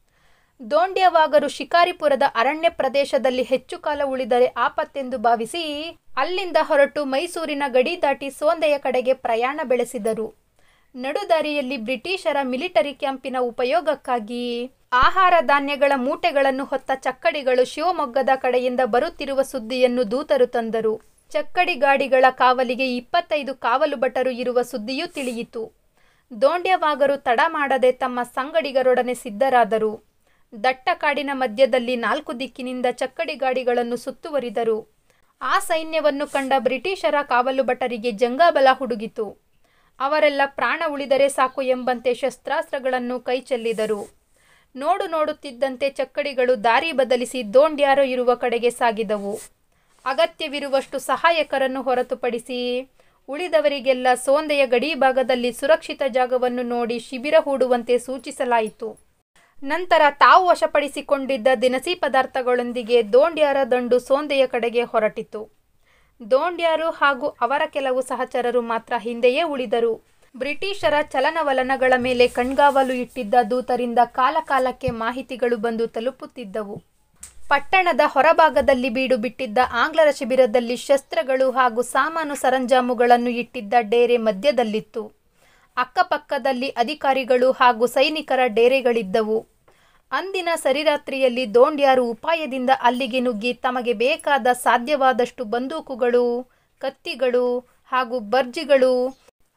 Speaker 1: ದೋಂಡ್ಯವಾಗರು ಶಿಕಾರಿಪುರದ ಅರಣ್ಯ ಪ್ರದೇಶದಲ್ಲಿ ಹೆಚ್ಚು ಕಾಲ ಉಳಿದರೆ ಆಪತ್ತೆಂದು ಭಾವಿಸಿ ಅಲ್ಲಿಂದ ಹೊರಟು ಮೈಸೂರಿನ ಗಡಿ ದಾಟಿ ಸೋಂದೆಯ ಕಡೆಗೆ ಪ್ರಯಾಣ ಬೆಳೆಸಿದರು ನಡುದಾರಿಯಲ್ಲಿ ಬ್ರಿಟಿಷರ ಮಿಲಿಟರಿ ಕ್ಯಾಂಪಿನ ಉಪಯೋಗಕ್ಕಾಗಿ ಆಹಾರ ಧಾನ್ಯಗಳ ಮೂಟೆಗಳನ್ನು ಹೊತ್ತ ಚಕ್ಕಡಿಗಳು ಶಿವಮೊಗ್ಗದ ಕಡೆಯಿಂದ ಬರುತ್ತಿರುವ ಸುದ್ದಿಯನ್ನು ದೂತರು ತಂದರು ಚಕ್ಕಡಿ ಗಾಡಿಗಳ ಕಾವಲಿಗೆ ಇಪ್ಪತ್ತೈದು ಕಾವಲು ಭಟರು ಇರುವ ಸುದ್ದಿಯೂ ತಿಳಿಯಿತು ದೋಂಡ್ಯವಾಗರು ತಡ ಮಾಡದೆ ತಮ್ಮ ಸಂಗಡಿಗರೊಡನೆ ಸಿದ್ಧರಾದರು ದಟ್ಟ ಕಾಡಿನ ಮಧ್ಯದಲ್ಲಿ ನಾಲ್ಕು ದಿಕ್ಕಿನಿಂದ ಚಕ್ಕಡಿ ಗಾಡಿಗಳನ್ನು ಸುತ್ತುವರಿದರು ಆ ಸೈನ್ಯವನ್ನು ಕಂಡ ಬ್ರಿಟಿಷರ ಕಾವಲು ಭಟರಿಗೆ ಜಂಗಾಬಲ ಹುಡುಗಿತು ಅವರೆಲ್ಲ ಪ್ರಾಣ ಉಳಿದರೆ ಸಾಕು ಎಂಬಂತೆ ಶಸ್ತ್ರಾಸ್ತ್ರಗಳನ್ನು ಕೈ ಚೆಲ್ಲಿದರು ನೋಡು ನೋಡುತ್ತಿದ್ದಂತೆ ಚಕ್ಕಡಿಗಳು ದಾರಿ ಬದಲಿಸಿ ದೋಂಡ್ಯಾರೋ ಇರುವ ಕಡೆಗೆ ಸಾಗಿದವು ಅಗತ್ಯವಿರುವಷ್ಟು ಸಹಾಯಕರನ್ನು ಹೊರತುಪಡಿಸಿ ಉಳಿದವರಿಗೆಲ್ಲ ಸೋಂದೆಯ ಗಡಿ ಭಾಗದಲ್ಲಿ ಸುರಕ್ಷಿತ ಜಾಗವನ್ನು ನೋಡಿ ಶಿಬಿರ ಹೂಡುವಂತೆ ಸೂಚಿಸಲಾಯಿತು ನಂತರ ತಾವು ವಶಪಡಿಸಿಕೊಂಡಿದ್ದ ದಿನಸಿ ಪದಾರ್ಥಗಳೊಂದಿಗೆ ದೋಂಡ್ಯಾರ ದಂಡು ಸೋಂದೆಯ ಕಡೆಗೆ ಹೊರಟಿತು ದೋಂಡ್ಯಾರು ಹಾಗೂ ಅವರ ಕೆಲವು ಸಹಚರರು ಮಾತ್ರ ಹಿಂದೆಯೇ ಉಳಿದರು ಬ್ರಿಟಿಷರ ಚಲನವಲನಗಳ ಮೇಲೆ ಕಣ್ಗಾವಲು ಇಟ್ಟಿದ್ದ ದೂತರಿಂದ ಕಾಲಕಾಲಕ್ಕೆ ಮಾಹಿತಿಗಳು ಬಂದು ತಲುಪುತ್ತಿದ್ದವು ಪಟ್ಟಣದ ಹೊರಭಾಗದಲ್ಲಿ ಬೀಡು ಬಿಟ್ಟಿದ್ದ ಆಂಗ್ಲರ ಶಿಬಿರದಲ್ಲಿ ಶಸ್ತ್ರಗಳು ಹಾಗೂ ಸಾಮಾನು ಸರಂಜಾಮುಗಳನ್ನು ಇಟ್ಟಿದ್ದ ಡೇರೆ ಮಧ್ಯದಲ್ಲಿತ್ತು ಅಕ್ಕಪಕ್ಕದಲ್ಲಿ ಅಧಿಕಾರಿಗಳು ಹಾಗೂ ಸೈನಿಕರ ಡೇರೆಗಳಿದ್ದವು ಅಂದಿನ ಸರಿರಾತ್ರಿಯಲ್ಲಿ ದೋಂಡ್ಯಾರು ಉಪಾಯದಿಂದ ಅಲ್ಲಿಗೆ ನುಗ್ಗಿ ತಮಗೆ ಬೇಕಾದ ಸಾಧ್ಯವಾದಷ್ಟು ಬಂದೂಕುಗಳು ಕತ್ತಿಗಳು ಹಾಗೂ ಬರ್ಜಿಗಳು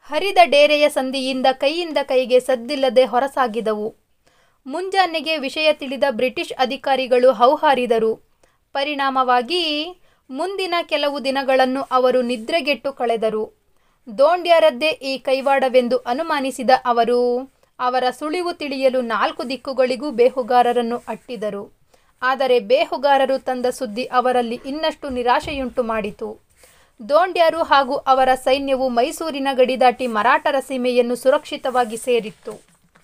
Speaker 1: ಹರಿದ ಡೇರೆಯ ಸಂದಿಯಿಂದ ಕೈಯಿಂದ ಕೈಗೆ ಸದ್ದಿಲ್ಲದೆ ಹೊರಸಾಗಿದವು ಮುಂಜಾನೆಗೆ ವಿಷಯ ತಿಳಿದ ಬ್ರಿಟಿಷ್ ಅಧಿಕಾರಿಗಳು ಹೌಹಾರಿದರು ಪರಿಣಾಮವಾಗಿ ಮುಂದಿನ ಕೆಲವು ದಿನಗಳನ್ನು ಅವರು ನಿದ್ರೆಗೆಟ್ಟು ಕಳೆದರು ದೋಂಡ್ಯರದ್ದೇ ಈ ಕೈವಾಡವೆಂದು ಅನುಮಾನಿಸಿದ ಅವರು ಅವರ ಸುಳಿವು ತಿಳಿಯಲು ನಾಲ್ಕು ದಿಕ್ಕುಗಳಿಗೂ ಬೇಹುಗಾರರನ್ನು ಅಟ್ಟಿದರು ಆದರೆ ಬೇಹುಗಾರರು ತಂದ ಸುದ್ದಿ ಅವರಲ್ಲಿ ಇನ್ನಷ್ಟು ನಿರಾಶೆಯುಂಟು ಮಾಡಿತು ದೋಂಡ್ಯರು ಹಾಗೂ ಅವರ ಸೈನ್ಯವು ಮೈಸೂರಿನ ಗಡಿ ದಾಟಿ ಮರಾಠರ ಸೀಮೆಯನ್ನು ಸುರಕ್ಷಿತವಾಗಿ ಸೇರಿತ್ತು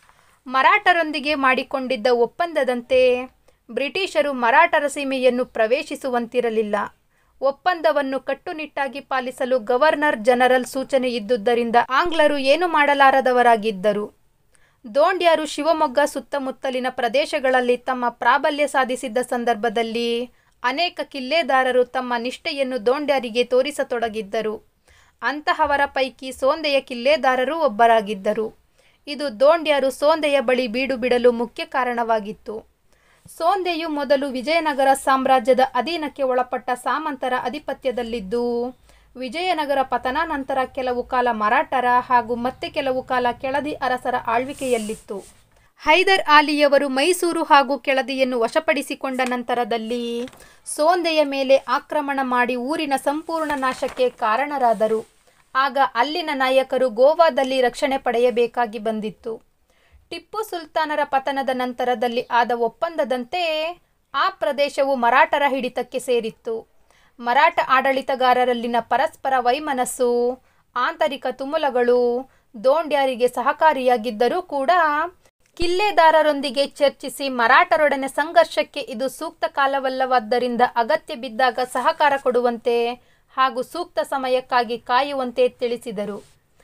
Speaker 1: ಮರಾಠರೊಂದಿಗೆ ಮಾಡಿಕೊಂಡಿದ್ದ ಒಪ್ಪಂದದಂತೆ ಬ್ರಿಟಿಷರು ಮರಾಠರ ಸೀಮೆಯನ್ನು ಪ್ರವೇಶಿಸುವಂತಿರಲಿಲ್ಲ ಒಪ್ಪಂದವನ್ನು ಕಟ್ಟುನಿಟ್ಟಾಗಿ ಪಾಲಿಸಲು ಗವರ್ನರ್ ಜನರಲ್ ಸೂಚನೆ ಇದ್ದುದರಿಂದ ಆಂಗ್ಲರು ಏನು ಮಾಡಲಾರದವರಾಗಿದ್ದರು ದೋಂಡ್ಯರು ಶಿವಮೊಗ್ಗ ಸುತ್ತಮುತ್ತಲಿನ ಪ್ರದೇಶಗಳಲ್ಲಿ ತಮ್ಮ ಪ್ರಾಬಲ್ಯ ಸಾಧಿಸಿದ್ದ ಸಂದರ್ಭದಲ್ಲಿ ಅನೇಕ ಕಿಲ್ಲೆದಾರರು ತಮ್ಮ ನಿಷ್ಠೆಯನ್ನು ದೋಂಡ್ಯರಿಗೆ ತೋರಿಸತೊಡಗಿದ್ದರು ಅಂತಹವರ ಪೈಕಿ ಸೋಂದೆಯ ಕಿಲ್ಲೆದಾರರೂ ಒಬ್ಬರಾಗಿದ್ದರು ಇದು ದೋಂಡ್ಯರು ಸೋಂದೆಯ ಬಳಿ ಬೀಡು ಬಿಡಲು ಮುಖ್ಯ ಕಾರಣವಾಗಿತ್ತು ಸೋಂದೆಯು ಮೊದಲು ವಿಜಯನಗರ ಸಾಮ್ರಾಜ್ಯದ ಅಧೀನಕ್ಕೆ ಒಳಪಟ್ಟ ಸಾಮಂತರ ಅಧಿಪತ್ಯದಲ್ಲಿದ್ದು ವಿಜಯನಗರ ಪತನಾನಂತರ ಕೆಲವು ಕಾಲ ಮರಾಠರ ಹಾಗೂ ಮತ್ತೆ ಕೆಲವು ಕಾಲ ಕೆಳದಿ ಅರಸರ ಆಳ್ವಿಕೆಯಲ್ಲಿತ್ತು ಹೈದರ್ ಆಲಿಯವರು ಮೈಸೂರು ಹಾಗೂ ಕೆಳದಿಯನ್ನು ವಶಪಡಿಸಿಕೊಂಡ ನಂತರದಲ್ಲಿ ಸೋಂದೆಯ ಮೇಲೆ ಆಕ್ರಮಣ ಮಾಡಿ ಊರಿನ ಸಂಪೂರ್ಣ ನಾಶಕ್ಕೆ ಕಾರಣರಾದರು ಆಗ ಅಲ್ಲಿನ ನಾಯಕರು ಗೋವಾದಲ್ಲಿ ರಕ್ಷಣೆ ಪಡೆಯಬೇಕಾಗಿ ಬಂದಿತ್ತು ಟಿಪ್ಪು ಸುಲ್ತಾನರ ಪತನದ ನಂತರದಲ್ಲಿ ಆದ ಒಪ್ಪಂದದಂತೆ ಆ ಪ್ರದೇಶವು ಮರಾಠರ ಹಿಡಿತಕ್ಕೆ ಸೇರಿತ್ತು ಮರಾಠ ಆಡಳಿತಗಾರರಲ್ಲಿನ ಪರಸ್ಪರ ವೈಮನಸ್ಸು ಆಂತರಿಕ ತುಮುಲಗಳು ದೋಂಡ್ಯರಿಗೆ ಸಹಕಾರಿಯಾಗಿದ್ದರೂ ಕೂಡ ಕಿಲ್ಲೆದಾರರೊಂದಿಗೆ ಚರ್ಚಿಸಿ ಮರಾಠರೊಡನೆ ಸಂಘರ್ಷಕ್ಕೆ ಇದು ಸೂಕ್ತ ಕಾಲವಲ್ಲವಾದ್ದರಿಂದ ಅಗತ್ಯ ಬಿದ್ದಾಗ ಸಹಕಾರ ಕೊಡುವಂತೆ ಹಾಗೂ ಸೂಕ್ತ ಸಮಯಕ್ಕಾಗಿ ಕಾಯುವಂತೆ ತಿಳಿಸಿದರು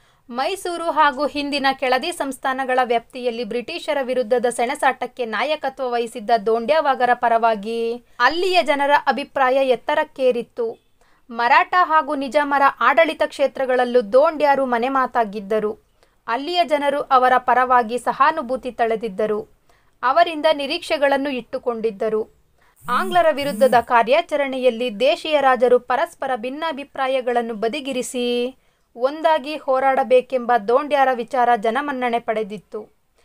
Speaker 1: ಮೈಸೂರು ಹಾಗೂ ಹಿಂದಿನ ಕೆಳದಿ ಸಂಸ್ಥಾನಗಳ ವ್ಯಾಪ್ತಿಯಲ್ಲಿ ಬ್ರಿಟಿಷರ ವಿರುದ್ಧದ ಸೆಣಸಾಟಕ್ಕೆ ನಾಯಕತ್ವ ವಹಿಸಿದ್ದ ದೋಂಡ್ಯವಾಗರ ಪರವಾಗಿ ಅಲ್ಲಿಯ ಜನರ ಅಭಿಪ್ರಾಯ ಎತ್ತರಕ್ಕೇರಿತ್ತು ಮರಾಠ ಹಾಗೂ ನಿಜಾಮರ ಆಡಳಿತ ಕ್ಷೇತ್ರಗಳಲ್ಲೂ ದೋಂಡ್ಯರು ಮನೆಮಾತಾಗಿದ್ದರು ಅಲ್ಲಿಯ ಜನರು ಅವರ ಪರವಾಗಿ ಸಹಾನುಭೂತಿ ತಳೆದಿದ್ದರು ಅವರಿಂದ ನಿರೀಕ್ಷೆಗಳನ್ನು ಇಟ್ಟುಕೊಂಡಿದ್ದರು ಆಂಗ್ಲರ ವಿರುದ್ಧದ ಕಾರ್ಯಾಚರಣೆಯಲ್ಲಿ ದೇಶೀಯ ರಾಜರು ಪರಸ್ಪರ ಭಿನ್ನಾಭಿಪ್ರಾಯಗಳನ್ನು ಬದಿಗಿರಿಸಿ ಒಂದಾಗಿ ಹೋರಾಡಬೇಕೆಂಬ ದೋಂಡ್ಯರ ವಿಚಾರ ಜನಮನ್ನಣೆ ಪಡೆದಿತ್ತು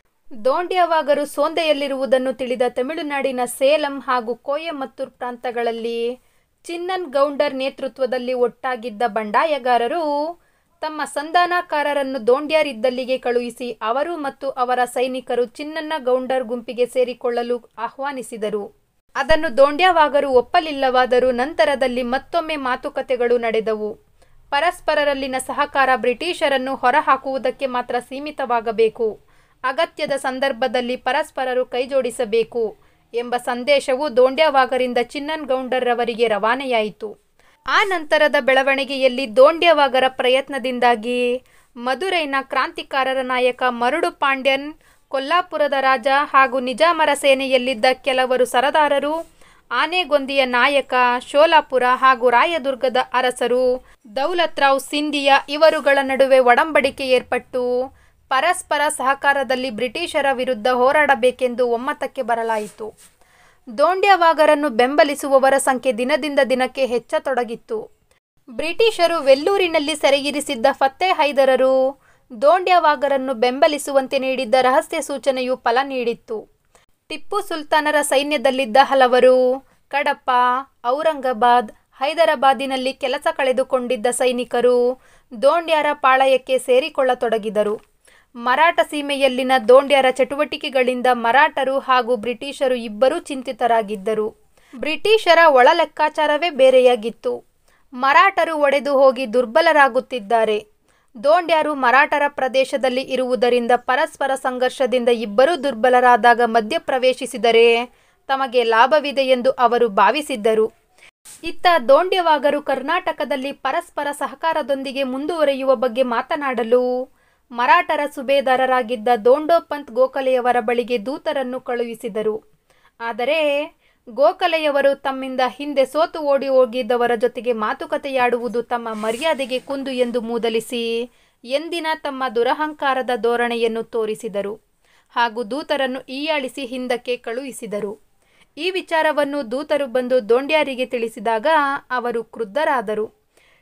Speaker 1: ದೋಂಡ್ಯವಾಗರು ಸೋಂದೆಯಲ್ಲಿರುವುದನ್ನು ತಿಳಿದ ತಮಿಳುನಾಡಿನ ಸೇಲಂ ಹಾಗೂ ಕೋಯಮತ್ತೂರ್ ಪ್ರಾಂತಗಳಲ್ಲಿ ಚಿನ್ನನ್ ಗೌಂಡರ್ ನೇತೃತ್ವದಲ್ಲಿ ಒಟ್ಟಾಗಿದ್ದ ಬಂಡಾಯಗಾರರು ತಮ್ಮ ಸಂಧಾನಕಾರರನ್ನು ದೋಂಡ್ಯರಿದ್ದಲ್ಲಿಗೆ ಕಳುಹಿಸಿ ಅವರು ಮತ್ತು ಅವರ ಸೈನಿಕರು ಚಿನ್ನನ್ನ ಗೌಂಡರ್ ಗುಂಪಿಗೆ ಸೇರಿಕೊಳ್ಳಲು ಆಹ್ವಾನಿಸಿದರು ಅದನ್ನು ದೋಂಡ್ಯವಾಗರು ಒಪ್ಪಲಿಲ್ಲವಾದರೂ ನಂತರದಲ್ಲಿ ಮತ್ತೊಮ್ಮೆ ಮಾತುಕತೆಗಳು ನಡೆದವು ಪರಸ್ಪರರಲ್ಲಿನ ಸಹಕಾರ ಬ್ರಿಟಿಷರನ್ನು ಹೊರಹಾಕುವುದಕ್ಕೆ ಮಾತ್ರ ಸೀಮಿತವಾಗಬೇಕು ಅಗತ್ಯದ ಸಂದರ್ಭದಲ್ಲಿ ಪರಸ್ಪರರು ಕೈಜೋಡಿಸಬೇಕು ಎಂಬ ಸಂದೇಶವು ದೋಂಡ್ಯವಾಗರಿಂದ ಚಿನ್ನನ್ ಗೌಂಡರ್ರವರಿಗೆ ರವಾನೆಯಾಯಿತು ಆ ನಂತರದ ಬೆಳವಣಿಗೆಯಲ್ಲಿ ದೋಂಡ್ಯವಾಗರ ಪ್ರಯತ್ನದಿಂದಾಗಿ ಮದುರೈನ ಕ್ರಾಂತಿಕಾರರ ನಾಯಕ ಮರುಡು ಪಾಂಡ್ಯನ್ ಕೊಲ್ಲಾಪುರದ ರಾಜ ಹಾಗೂ ನಿಜಾಮರ ಸೇನೆಯಲ್ಲಿದ್ದ ಕೆಲವರು ಸರದಾರರು ಆನೆಗೊಂದಿಯ ನಾಯಕ ಶೋಲಾಪುರ ಹಾಗೂ ರಾಯದುರ್ಗದ ಅರಸರು ದೌಲತ್ರಾವ್ ಸಿಂಧಿಯಾ ಇವರುಗಳ ನಡುವೆ ಒಡಂಬಡಿಕೆ ಏರ್ಪಟ್ಟು ಪರಸ್ಪರ ಸಹಕಾರದಲ್ಲಿ ಬ್ರಿಟಿಷರ ವಿರುದ್ಧ ಹೋರಾಡಬೇಕೆಂದು ಒಮ್ಮತಕ್ಕೆ ಬರಲಾಯಿತು ದೋಂಡ್ಯವಾಗರನ್ನು ಬೆಂಬಲಿಸುವವರ ಸಂಖ್ಯೆ ದಿನದಿಂದ ದಿನಕ್ಕೆ ಹೆಚ್ಚತೊಡಗಿತ್ತು ಬ್ರಿಟಿಷರು ವೆಲ್ಲೂರಿನಲ್ಲಿ ಸೆರೆಯಿರಿಸಿದ್ದ ಫತ್ತೆ ಹೈದರರು ದೋಂಡ್ಯವಾಗರನ್ನು ಬೆಂಬಲಿಸುವಂತೆ ನೀಡಿದ್ದ ರಹಸ್ಯ ಸೂಚನೆಯು ಫಲ ನೀಡಿತ್ತು ಟಿಪ್ಪು ಸುಲ್ತಾನರ ಸೈನ್ಯದಲ್ಲಿದ್ದ ಹಲವರು ಕಡಪ ಔರಂಗಾಬಾದ್ ಹೈದರಾಬಾದಿನಲ್ಲಿ ಕೆಲಸ ಕಳೆದುಕೊಂಡಿದ್ದ ಸೈನಿಕರು ದೋಂಡ್ಯರ ಪಾಳಯಕ್ಕೆ ಸೇರಿಕೊಳ್ಳತೊಡಗಿದರು ಮರಾಠ ಸೀಮೆಯಲ್ಲಿನ ದೋಂಡ್ಯರ ಚಟುವಟಿಕೆಗಳಿಂದ ಮರಾಠರು ಹಾಗೂ ಬ್ರಿಟಿಷರು ಇಬ್ಬರೂ ಚಿಂತಿತರಾಗಿದ್ದರು ಬ್ರಿಟಿಷರ ಒಳ ಲೆಕ್ಕಾಚಾರವೇ ಬೇರೆಯಾಗಿತ್ತು ಮರಾಠರು ಒಡೆದು ಹೋಗಿ ದುರ್ಬಲರಾಗುತ್ತಿದ್ದಾರೆ ದೋಂಡ್ಯರು ಮರಾಠರ ಪ್ರದೇಶದಲ್ಲಿ ಇರುವುದರಿಂದ ಪರಸ್ಪರ ಸಂಘರ್ಷದಿಂದ ಇಬ್ಬರೂ ದುರ್ಬಲರಾದಾಗ ಮಧ್ಯಪ್ರವೇಶಿಸಿದರೆ ತಮಗೆ ಲಾಭವಿದೆ ಎಂದು ಅವರು ಭಾವಿಸಿದ್ದರು ಇತ್ತ ದೋಂಡ್ಯವಾಗರು ಕರ್ನಾಟಕದಲ್ಲಿ ಪರಸ್ಪರ ಸಹಕಾರದೊಂದಿಗೆ ಮುಂದುವರಿಯುವ ಬಗ್ಗೆ ಮಾತನಾಡಲು ಮರಾಠರ ಸುಬೇದಾರರಾಗಿದ್ದ ದೋಂಡೋಪಂತ್ ಗೋಖಲೆಯವರ ಬಳಿಗೆ ದೂತರನ್ನು ಕಳುಹಿಸಿದರು ಆದರೆ ಗೋಖಲೆಯವರು ತಮ್ಮಿಂದ ಹಿಂದೆ ಸೋತು ಓಡಿ ಹೋಗಿದ್ದವರ ಜೊತೆಗೆ ಮಾತುಕತೆಯಾಡುವುದು ತಮ್ಮ ಮರ್ಯಾದೆಗೆ ಕುಂದು ಎಂದು ಮೂದಲಿಸಿ ಎಂದಿನ ತಮ್ಮ ದುರಹಂಕಾರದ ಧೋರಣೆಯನ್ನು ತೋರಿಸಿದರು ಹಾಗೂ ದೂತರನ್ನು ಈಯಾಳಿಸಿ ಹಿಂದಕ್ಕೆ ಕಳುಹಿಸಿದರು ಈ ವಿಚಾರವನ್ನು ದೂತರು ಬಂದು ದೋಂಡ್ಯರಿಗೆ ತಿಳಿಸಿದಾಗ ಅವರು ಕ್ರುದ್ಧರಾದರು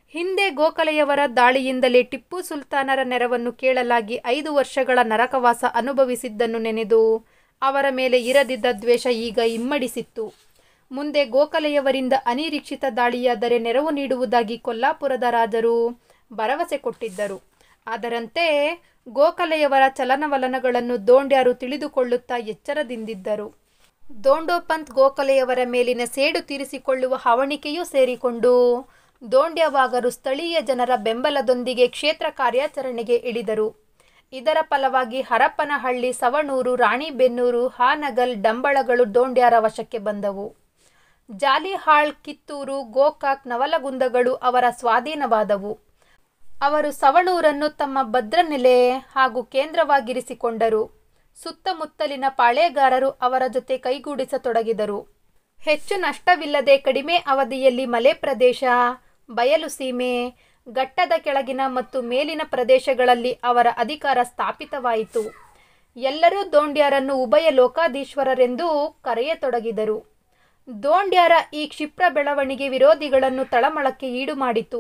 Speaker 1: ಹಿಂದೆ ಗೋಖಲೆಯವರ ದಾಳಿಯಿಂದಲೇ ಟಿಪ್ಪು ಸುಲ್ತಾನರ ನೆರವನ್ನು ಕೇಳಲಾಗಿ ಐದು ವರ್ಷಗಳ ನರಕವಾಸ ಅನುಭವಿಸಿದ್ದನ್ನು ನೆನೆದು ಅವರ ಮೇಲೆ ಇರದಿದ್ದ ದ್ವೇಷ ಈಗ ಇಮ್ಮಡಿಸಿತ್ತು ಮುಂದೆ ಗೋಖಲೆಯವರಿಂದ ಅನಿರೀಕ್ಷಿತ ದಾಳಿಯಾದರೆ ನೆರವು ನೀಡುವುದಾಗಿ ಕೊಲ್ಲಾಪುರದ ರಾಜರು ಭರವಸೆ ಕೊಟ್ಟಿದ್ದರು ಅದರಂತೆ ಗೋಖಲೆಯವರ ಚಲನವಲನಗಳನ್ನು ದೋಂಡ್ಯಾರು ತಿಳಿದುಕೊಳ್ಳುತ್ತಾ ಎಚ್ಚರದಿಂದಿದ್ದರು ದೋಂಡೋಪಂತ್ ಗೋಖಲೆಯವರ ಮೇಲಿನ ಸೇಡು ತೀರಿಸಿಕೊಳ್ಳುವ ಹವಣಿಕೆಯೂ ಸೇರಿಕೊಂಡು ದೋಂಡ್ಯವಾಗರು ಸ್ಥಳೀಯ ಜನರ ಬೆಂಬಲದೊಂದಿಗೆ ಕ್ಷೇತ್ರ ಕಾರ್ಯಾಚರಣೆಗೆ ಇಳಿದರು ಇದರ ಫಲವಾಗಿ ಹರಪ್ಪನಹಳ್ಳಿ ಸವಣೂರು ರಾಣಿಬೆನ್ನೂರು ಹಾನಗಲ್ ಡಂಬಳಗಳು ದೋಂಡ್ಯಾರ ವಶಕ್ಕೆ ಬಂದವು ಜಾಲಿಹಾಳ್ ಕಿತ್ತೂರು ಗೋಕಾಕ್ ನವಲಗುಂದಗಳು ಅವರ ಸ್ವಾಧೀನವಾದವು ಅವರು ಸವಣೂರನ್ನು ತಮ್ಮ ಭದ್ರನೆಲೆ ಹಾಗೂ ಕೇಂದ್ರವಾಗಿರಿಸಿಕೊಂಡರು ಸುತ್ತಮುತ್ತಲಿನ ಪಾಳೇಗಾರರು ಅವರ ಜೊತೆ ಕೈಗೂಡಿಸತೊಡಗಿದರು ಹೆಚ್ಚು ನಷ್ಟವಿಲ್ಲದೆ ಕಡಿಮೆ ಅವಧಿಯಲ್ಲಿ ಮಲೆ ಪ್ರದೇಶ ಬಯಲು ಸೀಮೆ ಘಟ್ಟದ ಕೆಳಗಿನ ಮತ್ತು ಮೇಲಿನ ಪ್ರದೇಶಗಳಲ್ಲಿ ಅವರ ಅಧಿಕಾರ ಸ್ಥಾಪಿತವಾಯಿತು ಎಲ್ಲರೂ ದೋಂಡ್ಯಾರನ್ನು ಉಭಯ ಲೋಕಾಧೀಶ್ವರರೆಂದು ಕರೆಯತೊಡಗಿದರು ದೋಂಡ್ಯಾರ ಈ ಕ್ಷಿಪ್ರ ಬೆಳವಣಿಗೆ ವಿರೋಧಿಗಳನ್ನು ತಳಮಳಕ್ಕೆ ಈಡು ಮಾಡಿತು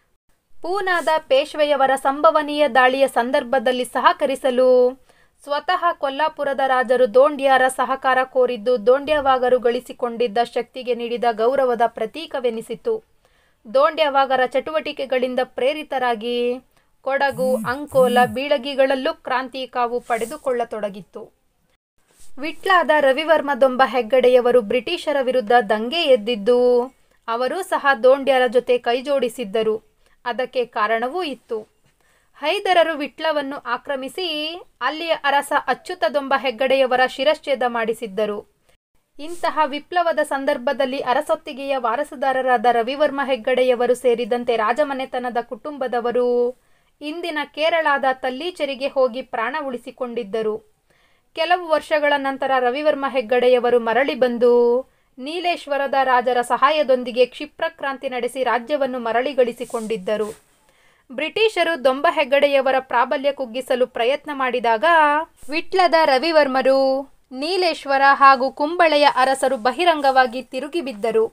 Speaker 1: ಪೂನಾದ ಪೇಶ್ವೆಯವರ ಸಂಭವನೀಯ ದಾಳಿಯ ಸಂದರ್ಭದಲ್ಲಿ ಸಹಕರಿಸಲು ಸ್ವತಃ ಕೊಲ್ಲಾಪುರದ ರಾಜರು ದೋಂಡ್ಯಾರ ಸಹಕಾರ ಕೋರಿದ್ದು ದೋಂಡ್ಯವಾಗರು ಗಳಿಸಿಕೊಂಡಿದ್ದ ಶಕ್ತಿಗೆ ನೀಡಿದ ಗೌರವದ ಪ್ರತೀಕವೆನಿಸಿತು ದೋಂಡ್ಯವಾಗರ ಚಟುವಟಿಕೆಗಳಿಂದ ಪ್ರೇರಿತರಾಗಿ ಕೊಡಗು ಅಂಕೋಲ ಬೀಳಗಿಗಳಲ್ಲೂ ಕ್ರಾಂತಿ ಕಾವು ಪಡೆದುಕೊಳ್ಳತೊಡಗಿತ್ತು ವಿಟ್ಲಾದ ರವಿವರ್ಮ ದೊಂಬ ಹೆಗ್ಗಡೆಯವರು ಬ್ರಿಟಿಷರ ವಿರುದ್ಧ ದಂಗೆ ಎದ್ದಿದ್ದು ಅವರೂ ಸಹ ದೋಂಡ್ಯರ ಜೊತೆ ಕೈಜೋಡಿಸಿದ್ದರು ಅದಕ್ಕೆ ಕಾರಣವೂ ಇತ್ತು ಹೈದರರು ವಿಟ್ಲವನ್ನು ಆಕ್ರಮಿಸಿ ಅಲ್ಲಿಯ ಅರಸ ಅಚ್ಯುತ ದೊಂಬ ಹೆಗ್ಗಡೆಯವರ ಶಿರಶ್ಛೇದ ಮಾಡಿಸಿದ್ದರು ಇಂತಹ ವಿಪ್ಲವದ ಸಂದರ್ಭದಲ್ಲಿ ಅರಸೊತ್ತಿಗೆಯ ವಾರಸುದಾರರಾದ ರವಿವರ್ಮ ಹೆಗ್ಗಡೆಯವರು ಸೇರಿದಂತೆ ರಾಜಮನೆತನದ ಕುಟುಂಬದವರು ಇಂದಿನ ಕೇರಳದ ತಲ್ಲೀಚೆರಿಗೆ ಹೋಗಿ ಪ್ರಾಣ ಉಳಿಸಿಕೊಂಡಿದ್ದರು ಕೆಲವು ವರ್ಷಗಳ ನಂತರ ರವಿವರ್ಮ ಹೆಗ್ಗಡೆಯವರು ಮರಳಿ ಬಂದು ನೀಲೇಶ್ವರದ ರಾಜರ ಸಹಾಯದೊಂದಿಗೆ ಕ್ಷಿಪ್ರಕ್ರಾಂತಿ ನಡೆಸಿ ರಾಜ್ಯವನ್ನು ಮರಳಿಗಳಿಸಿಕೊಂಡಿದ್ದರು ಬ್ರಿಟಿಷರು ದೊಂಬ ಹೆಗ್ಗಡೆಯವರ ಪ್ರಾಬಲ್ಯ ಕುಗ್ಗಿಸಲು ಪ್ರಯತ್ನ ಮಾಡಿದಾಗ ವಿಟ್ಲದ ರವಿವರ್ಮರು ನೀಲೇಶ್ವರ ಹಾಗೂ ಕುಂಬಳೆಯ ಅರಸರು ಬಹಿರಂಗವಾಗಿ ತಿರುಗಿಬಿದ್ದರು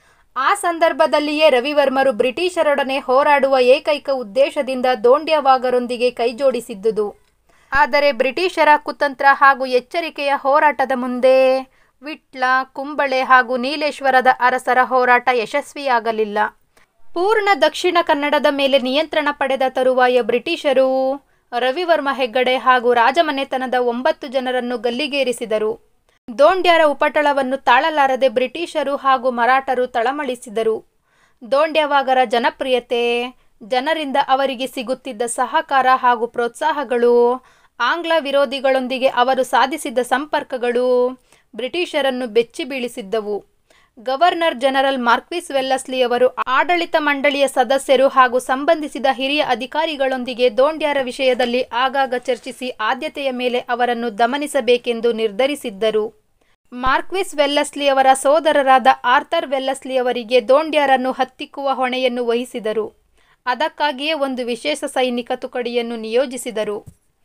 Speaker 1: ಆ ಸಂದರ್ಭದಲ್ಲಿಯೇ ರವಿವರ್ಮರು ಬ್ರಿಟಿಷರೊಡನೆ ಹೋರಾಡುವ ಏಕೈಕ ಉದ್ದೇಶದಿಂದ ದೋಂಡ್ಯವಾಗರೊಂದಿಗೆ ಕೈಜೋಡಿಸಿದ್ದುದು ಆದರೆ ಬ್ರಿಟಿಷರ ಕುತಂತ್ರ ಹಾಗೂ ಎಚ್ಚರಿಕೆಯ ಹೋರಾಟದ ಮುಂದೆ ವಿಟ್ಲ ಕುಂಬಳೆ ಹಾಗೂ ನೀಲೇಶ್ವರದ ಅರಸರ ಹೋರಾಟ ಯಶಸ್ವಿಯಾಗಲಿಲ್ಲ ಪೂರ್ಣ ದಕ್ಷಿಣ ಕನ್ನಡದ ಮೇಲೆ ನಿಯಂತ್ರಣ ಪಡೆದ ತರುವಾಯ ಬ್ರಿಟಿಷರು ರವಿವರ್ಮ ಹೆಗ್ಗಡೆ ಹಾಗೂ ರಾಜಮನೆತನದ ಒಂಬತ್ತು ಜನರನ್ನು ಗಲ್ಲಿಗೇರಿಸಿದರು ದೋಂಡ್ಯರ ಉಪಟಳವನ್ನು ತಾಳಲಾರದೆ ಬ್ರಿಟಿಷರು ಹಾಗೂ ಮರಾಠರು ತಳಮಳಿಸಿದರು ದೋಂಡ್ಯವಾಗರ ಜನಪ್ರಿಯತೆ ಜನರಿಂದ ಅವರಿಗೆ ಸಿಗುತ್ತಿದ್ದ ಸಹಕಾರ ಹಾಗೂ ಪ್ರೋತ್ಸಾಹಗಳು ಆಂಗ್ಲ ವಿರೋಧಿಗಳೊಂದಿಗೆ ಅವರು ಸಾಧಿಸಿದ ಸಂಪರ್ಕಗಳು ಬ್ರಿಟಿಷರನ್ನು ಬೆಚ್ಚಿ ಬೀಳಿಸಿದ್ದವು ಗವರ್ನರ್ ಜನರಲ್ ಮಾರ್ಕ್ವಿಸ್ ವೆಲ್ಲಸ್ಲಿಯವರು ಆಡಳಿತ ಮಂಡಳಿಯ ಸದಸ್ಯರು ಹಾಗೂ ಸಂಬಂಧಿಸಿದ ಹಿರಿಯ ಅಧಿಕಾರಿಗಳೊಂದಿಗೆ ದೋಂಡ್ಯಾರ ವಿಷಯದಲ್ಲಿ ಆಗಾಗ ಚರ್ಚಿಸಿ ಆದ್ಯತೆಯ ಮೇಲೆ ಅವರನ್ನು ದಮನಿಸಬೇಕೆಂದು ನಿರ್ಧರಿಸಿದ್ದರು ಮಾರ್ಕ್ವಿಸ್ ವೆಲ್ಲಸ್ಲಿಯವರ ಸೋದರರಾದ ಆರ್ಥರ್ ವೆಲ್ಲಸ್ಲಿಯವರಿಗೆ ದೋಂಡ್ಯಾರನ್ನು ಹತ್ತಿಕ್ಕುವ ಹೊಣೆಯನ್ನು ವಹಿಸಿದರು ಅದಕ್ಕಾಗಿಯೇ ಒಂದು ವಿಶೇಷ ಸೈನಿಕ ತುಕಡಿಯನ್ನು ನಿಯೋಜಿಸಿದರು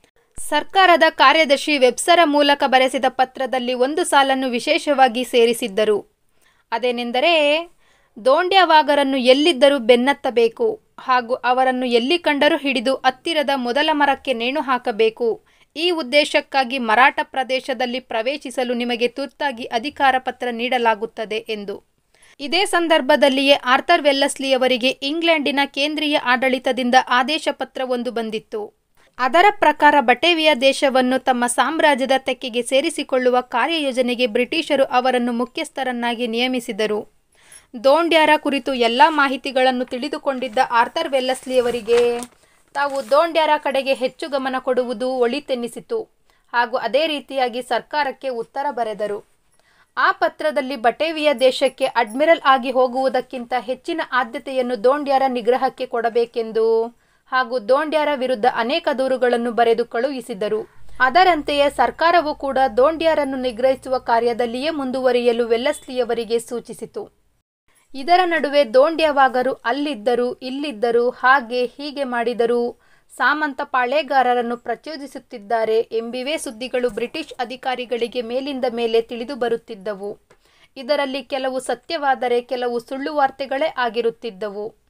Speaker 1: ಸರ್ಕಾರದ ಕಾರ್ಯದರ್ಶಿ ವೆಬ್ಸರ ಮೂಲಕ ಬರೆಸಿದ ಪತ್ರದಲ್ಲಿ ಒಂದು ಸಾಲನ್ನು ವಿಶೇಷವಾಗಿ ಸೇರಿಸಿದ್ದರು ಅದೇನೆಂದರೆ ದೋಂಡ್ಯವಾಗರನ್ನು ಎಲ್ಲಿದ್ದರೂ ಬೆನ್ನತ್ತಬೇಕು ಹಾಗೂ ಅವರನ್ನು ಎಲ್ಲಿ ಕಂಡರೂ ಹಿಡಿದು ಹತ್ತಿರದ ಮೊದಲ ಮರಕ್ಕೆ ನೇಣು ಹಾಕಬೇಕು ಈ ಉದ್ದೇಶಕ್ಕಾಗಿ ಮರಾಠ ಪ್ರದೇಶದಲ್ಲಿ ಪ್ರವೇಶಿಸಲು ನಿಮಗೆ ತುರ್ತಾಗಿ ಅಧಿಕಾರ ಪತ್ರ ನೀಡಲಾಗುತ್ತದೆ ಎಂದು ಇದೇ ಸಂದರ್ಭದಲ್ಲಿಯೇ ಆರ್ಥರ್ ವೆಲ್ಲಸ್ಲಿಯವರಿಗೆ ಇಂಗ್ಲೆಂಡಿನ ಕೇಂದ್ರೀಯ ಆಡಳಿತದಿಂದ ಆದೇಶ ಪತ್ರವೊಂದು ಬಂದಿತ್ತು ಅದರ ಪ್ರಕಾರ ಬಟೇವಿಯಾ ದೇಶವನ್ನು ತಮ್ಮ ಸಾಮ್ರಾಜ್ಯದ ತೆಕ್ಕೆಗೆ ಸೇರಿಸಿಕೊಳ್ಳುವ ಕಾರ್ಯಯೋಜನೆಗೆ ಬ್ರಿಟಿಷರು ಅವರನ್ನು ಮುಖ್ಯಸ್ಥರನ್ನಾಗಿ ನಿಯಮಿಸಿದರು ದೋಂಡ್ಯಾರ ಕುರಿತು ಎಲ್ಲ ಮಾಹಿತಿಗಳನ್ನು ತಿಳಿದುಕೊಂಡಿದ್ದ ಆರ್ಥರ್ ವೆಲ್ಲಸ್ಲಿಯವರಿಗೆ ತಾವು ದೋಂಡ್ಯಾರ ಕಡೆಗೆ ಹೆಚ್ಚು ಗಮನ ಕೊಡುವುದು ಒಳಿತೆನ್ನಿಸಿತು ಹಾಗೂ ಅದೇ ರೀತಿಯಾಗಿ ಸರ್ಕಾರಕ್ಕೆ ಉತ್ತರ ಬರೆದರು ಆ ಪತ್ರದಲ್ಲಿ ಬಟೇವಿಯಾ ದೇಶಕ್ಕೆ ಅಡ್ಮಿರಲ್ ಆಗಿ ಹೋಗುವುದಕ್ಕಿಂತ ಹೆಚ್ಚಿನ ಆದ್ಯತೆಯನ್ನು ದೋಂಡ್ಯಾರ ನಿಗ್ರಹಕ್ಕೆ ಕೊಡಬೇಕೆಂದು ಹಾಗೂ ದೋಂಡ್ಯಾರ ವಿರುದ್ಧ ಅನೇಕ ದೂರುಗಳನ್ನು ಬರೆದು ಕಳುಹಿಸಿದರು ಅದರಂತೆಯೇ ಸರ್ಕಾರವು ಕೂಡ ದೋಂಡ್ಯಾರನ್ನು ನಿಗ್ರಹಿಸುವ ಕಾರ್ಯದಲ್ಲಿಯೇ ಮುಂದುವರಿಯಲು ವೆಲ್ಲಸ್ಲಿಯವರಿಗೆ ಸೂಚಿಸಿತು ಇದರ ನಡುವೆ ದೋಂಡ್ಯವಾಗರು ಅಲ್ಲಿದ್ದರು ಇಲ್ಲಿದ್ದರು ಹಾಗೆ ಹೀಗೆ ಮಾಡಿದರು ಸಾಮಂತ ಪಾಳೆಗಾರರನ್ನು ಪ್ರಚೋದಿಸುತ್ತಿದ್ದಾರೆ ಎಂಬಿವೇ ಸುದ್ದಿಗಳು ಬ್ರಿಟಿಷ್ ಅಧಿಕಾರಿಗಳಿಗೆ ಮೇಲಿಂದ ಮೇಲೆ ತಿಳಿದು ಬರುತ್ತಿದ್ದವು ಇದರಲ್ಲಿ ಕೆಲವು ಸತ್ಯವಾದರೆ ಕೆಲವು ಸುಳ್ಳು ವಾರ್ತೆಗಳೇ ಆಗಿರುತ್ತಿದ್ದವು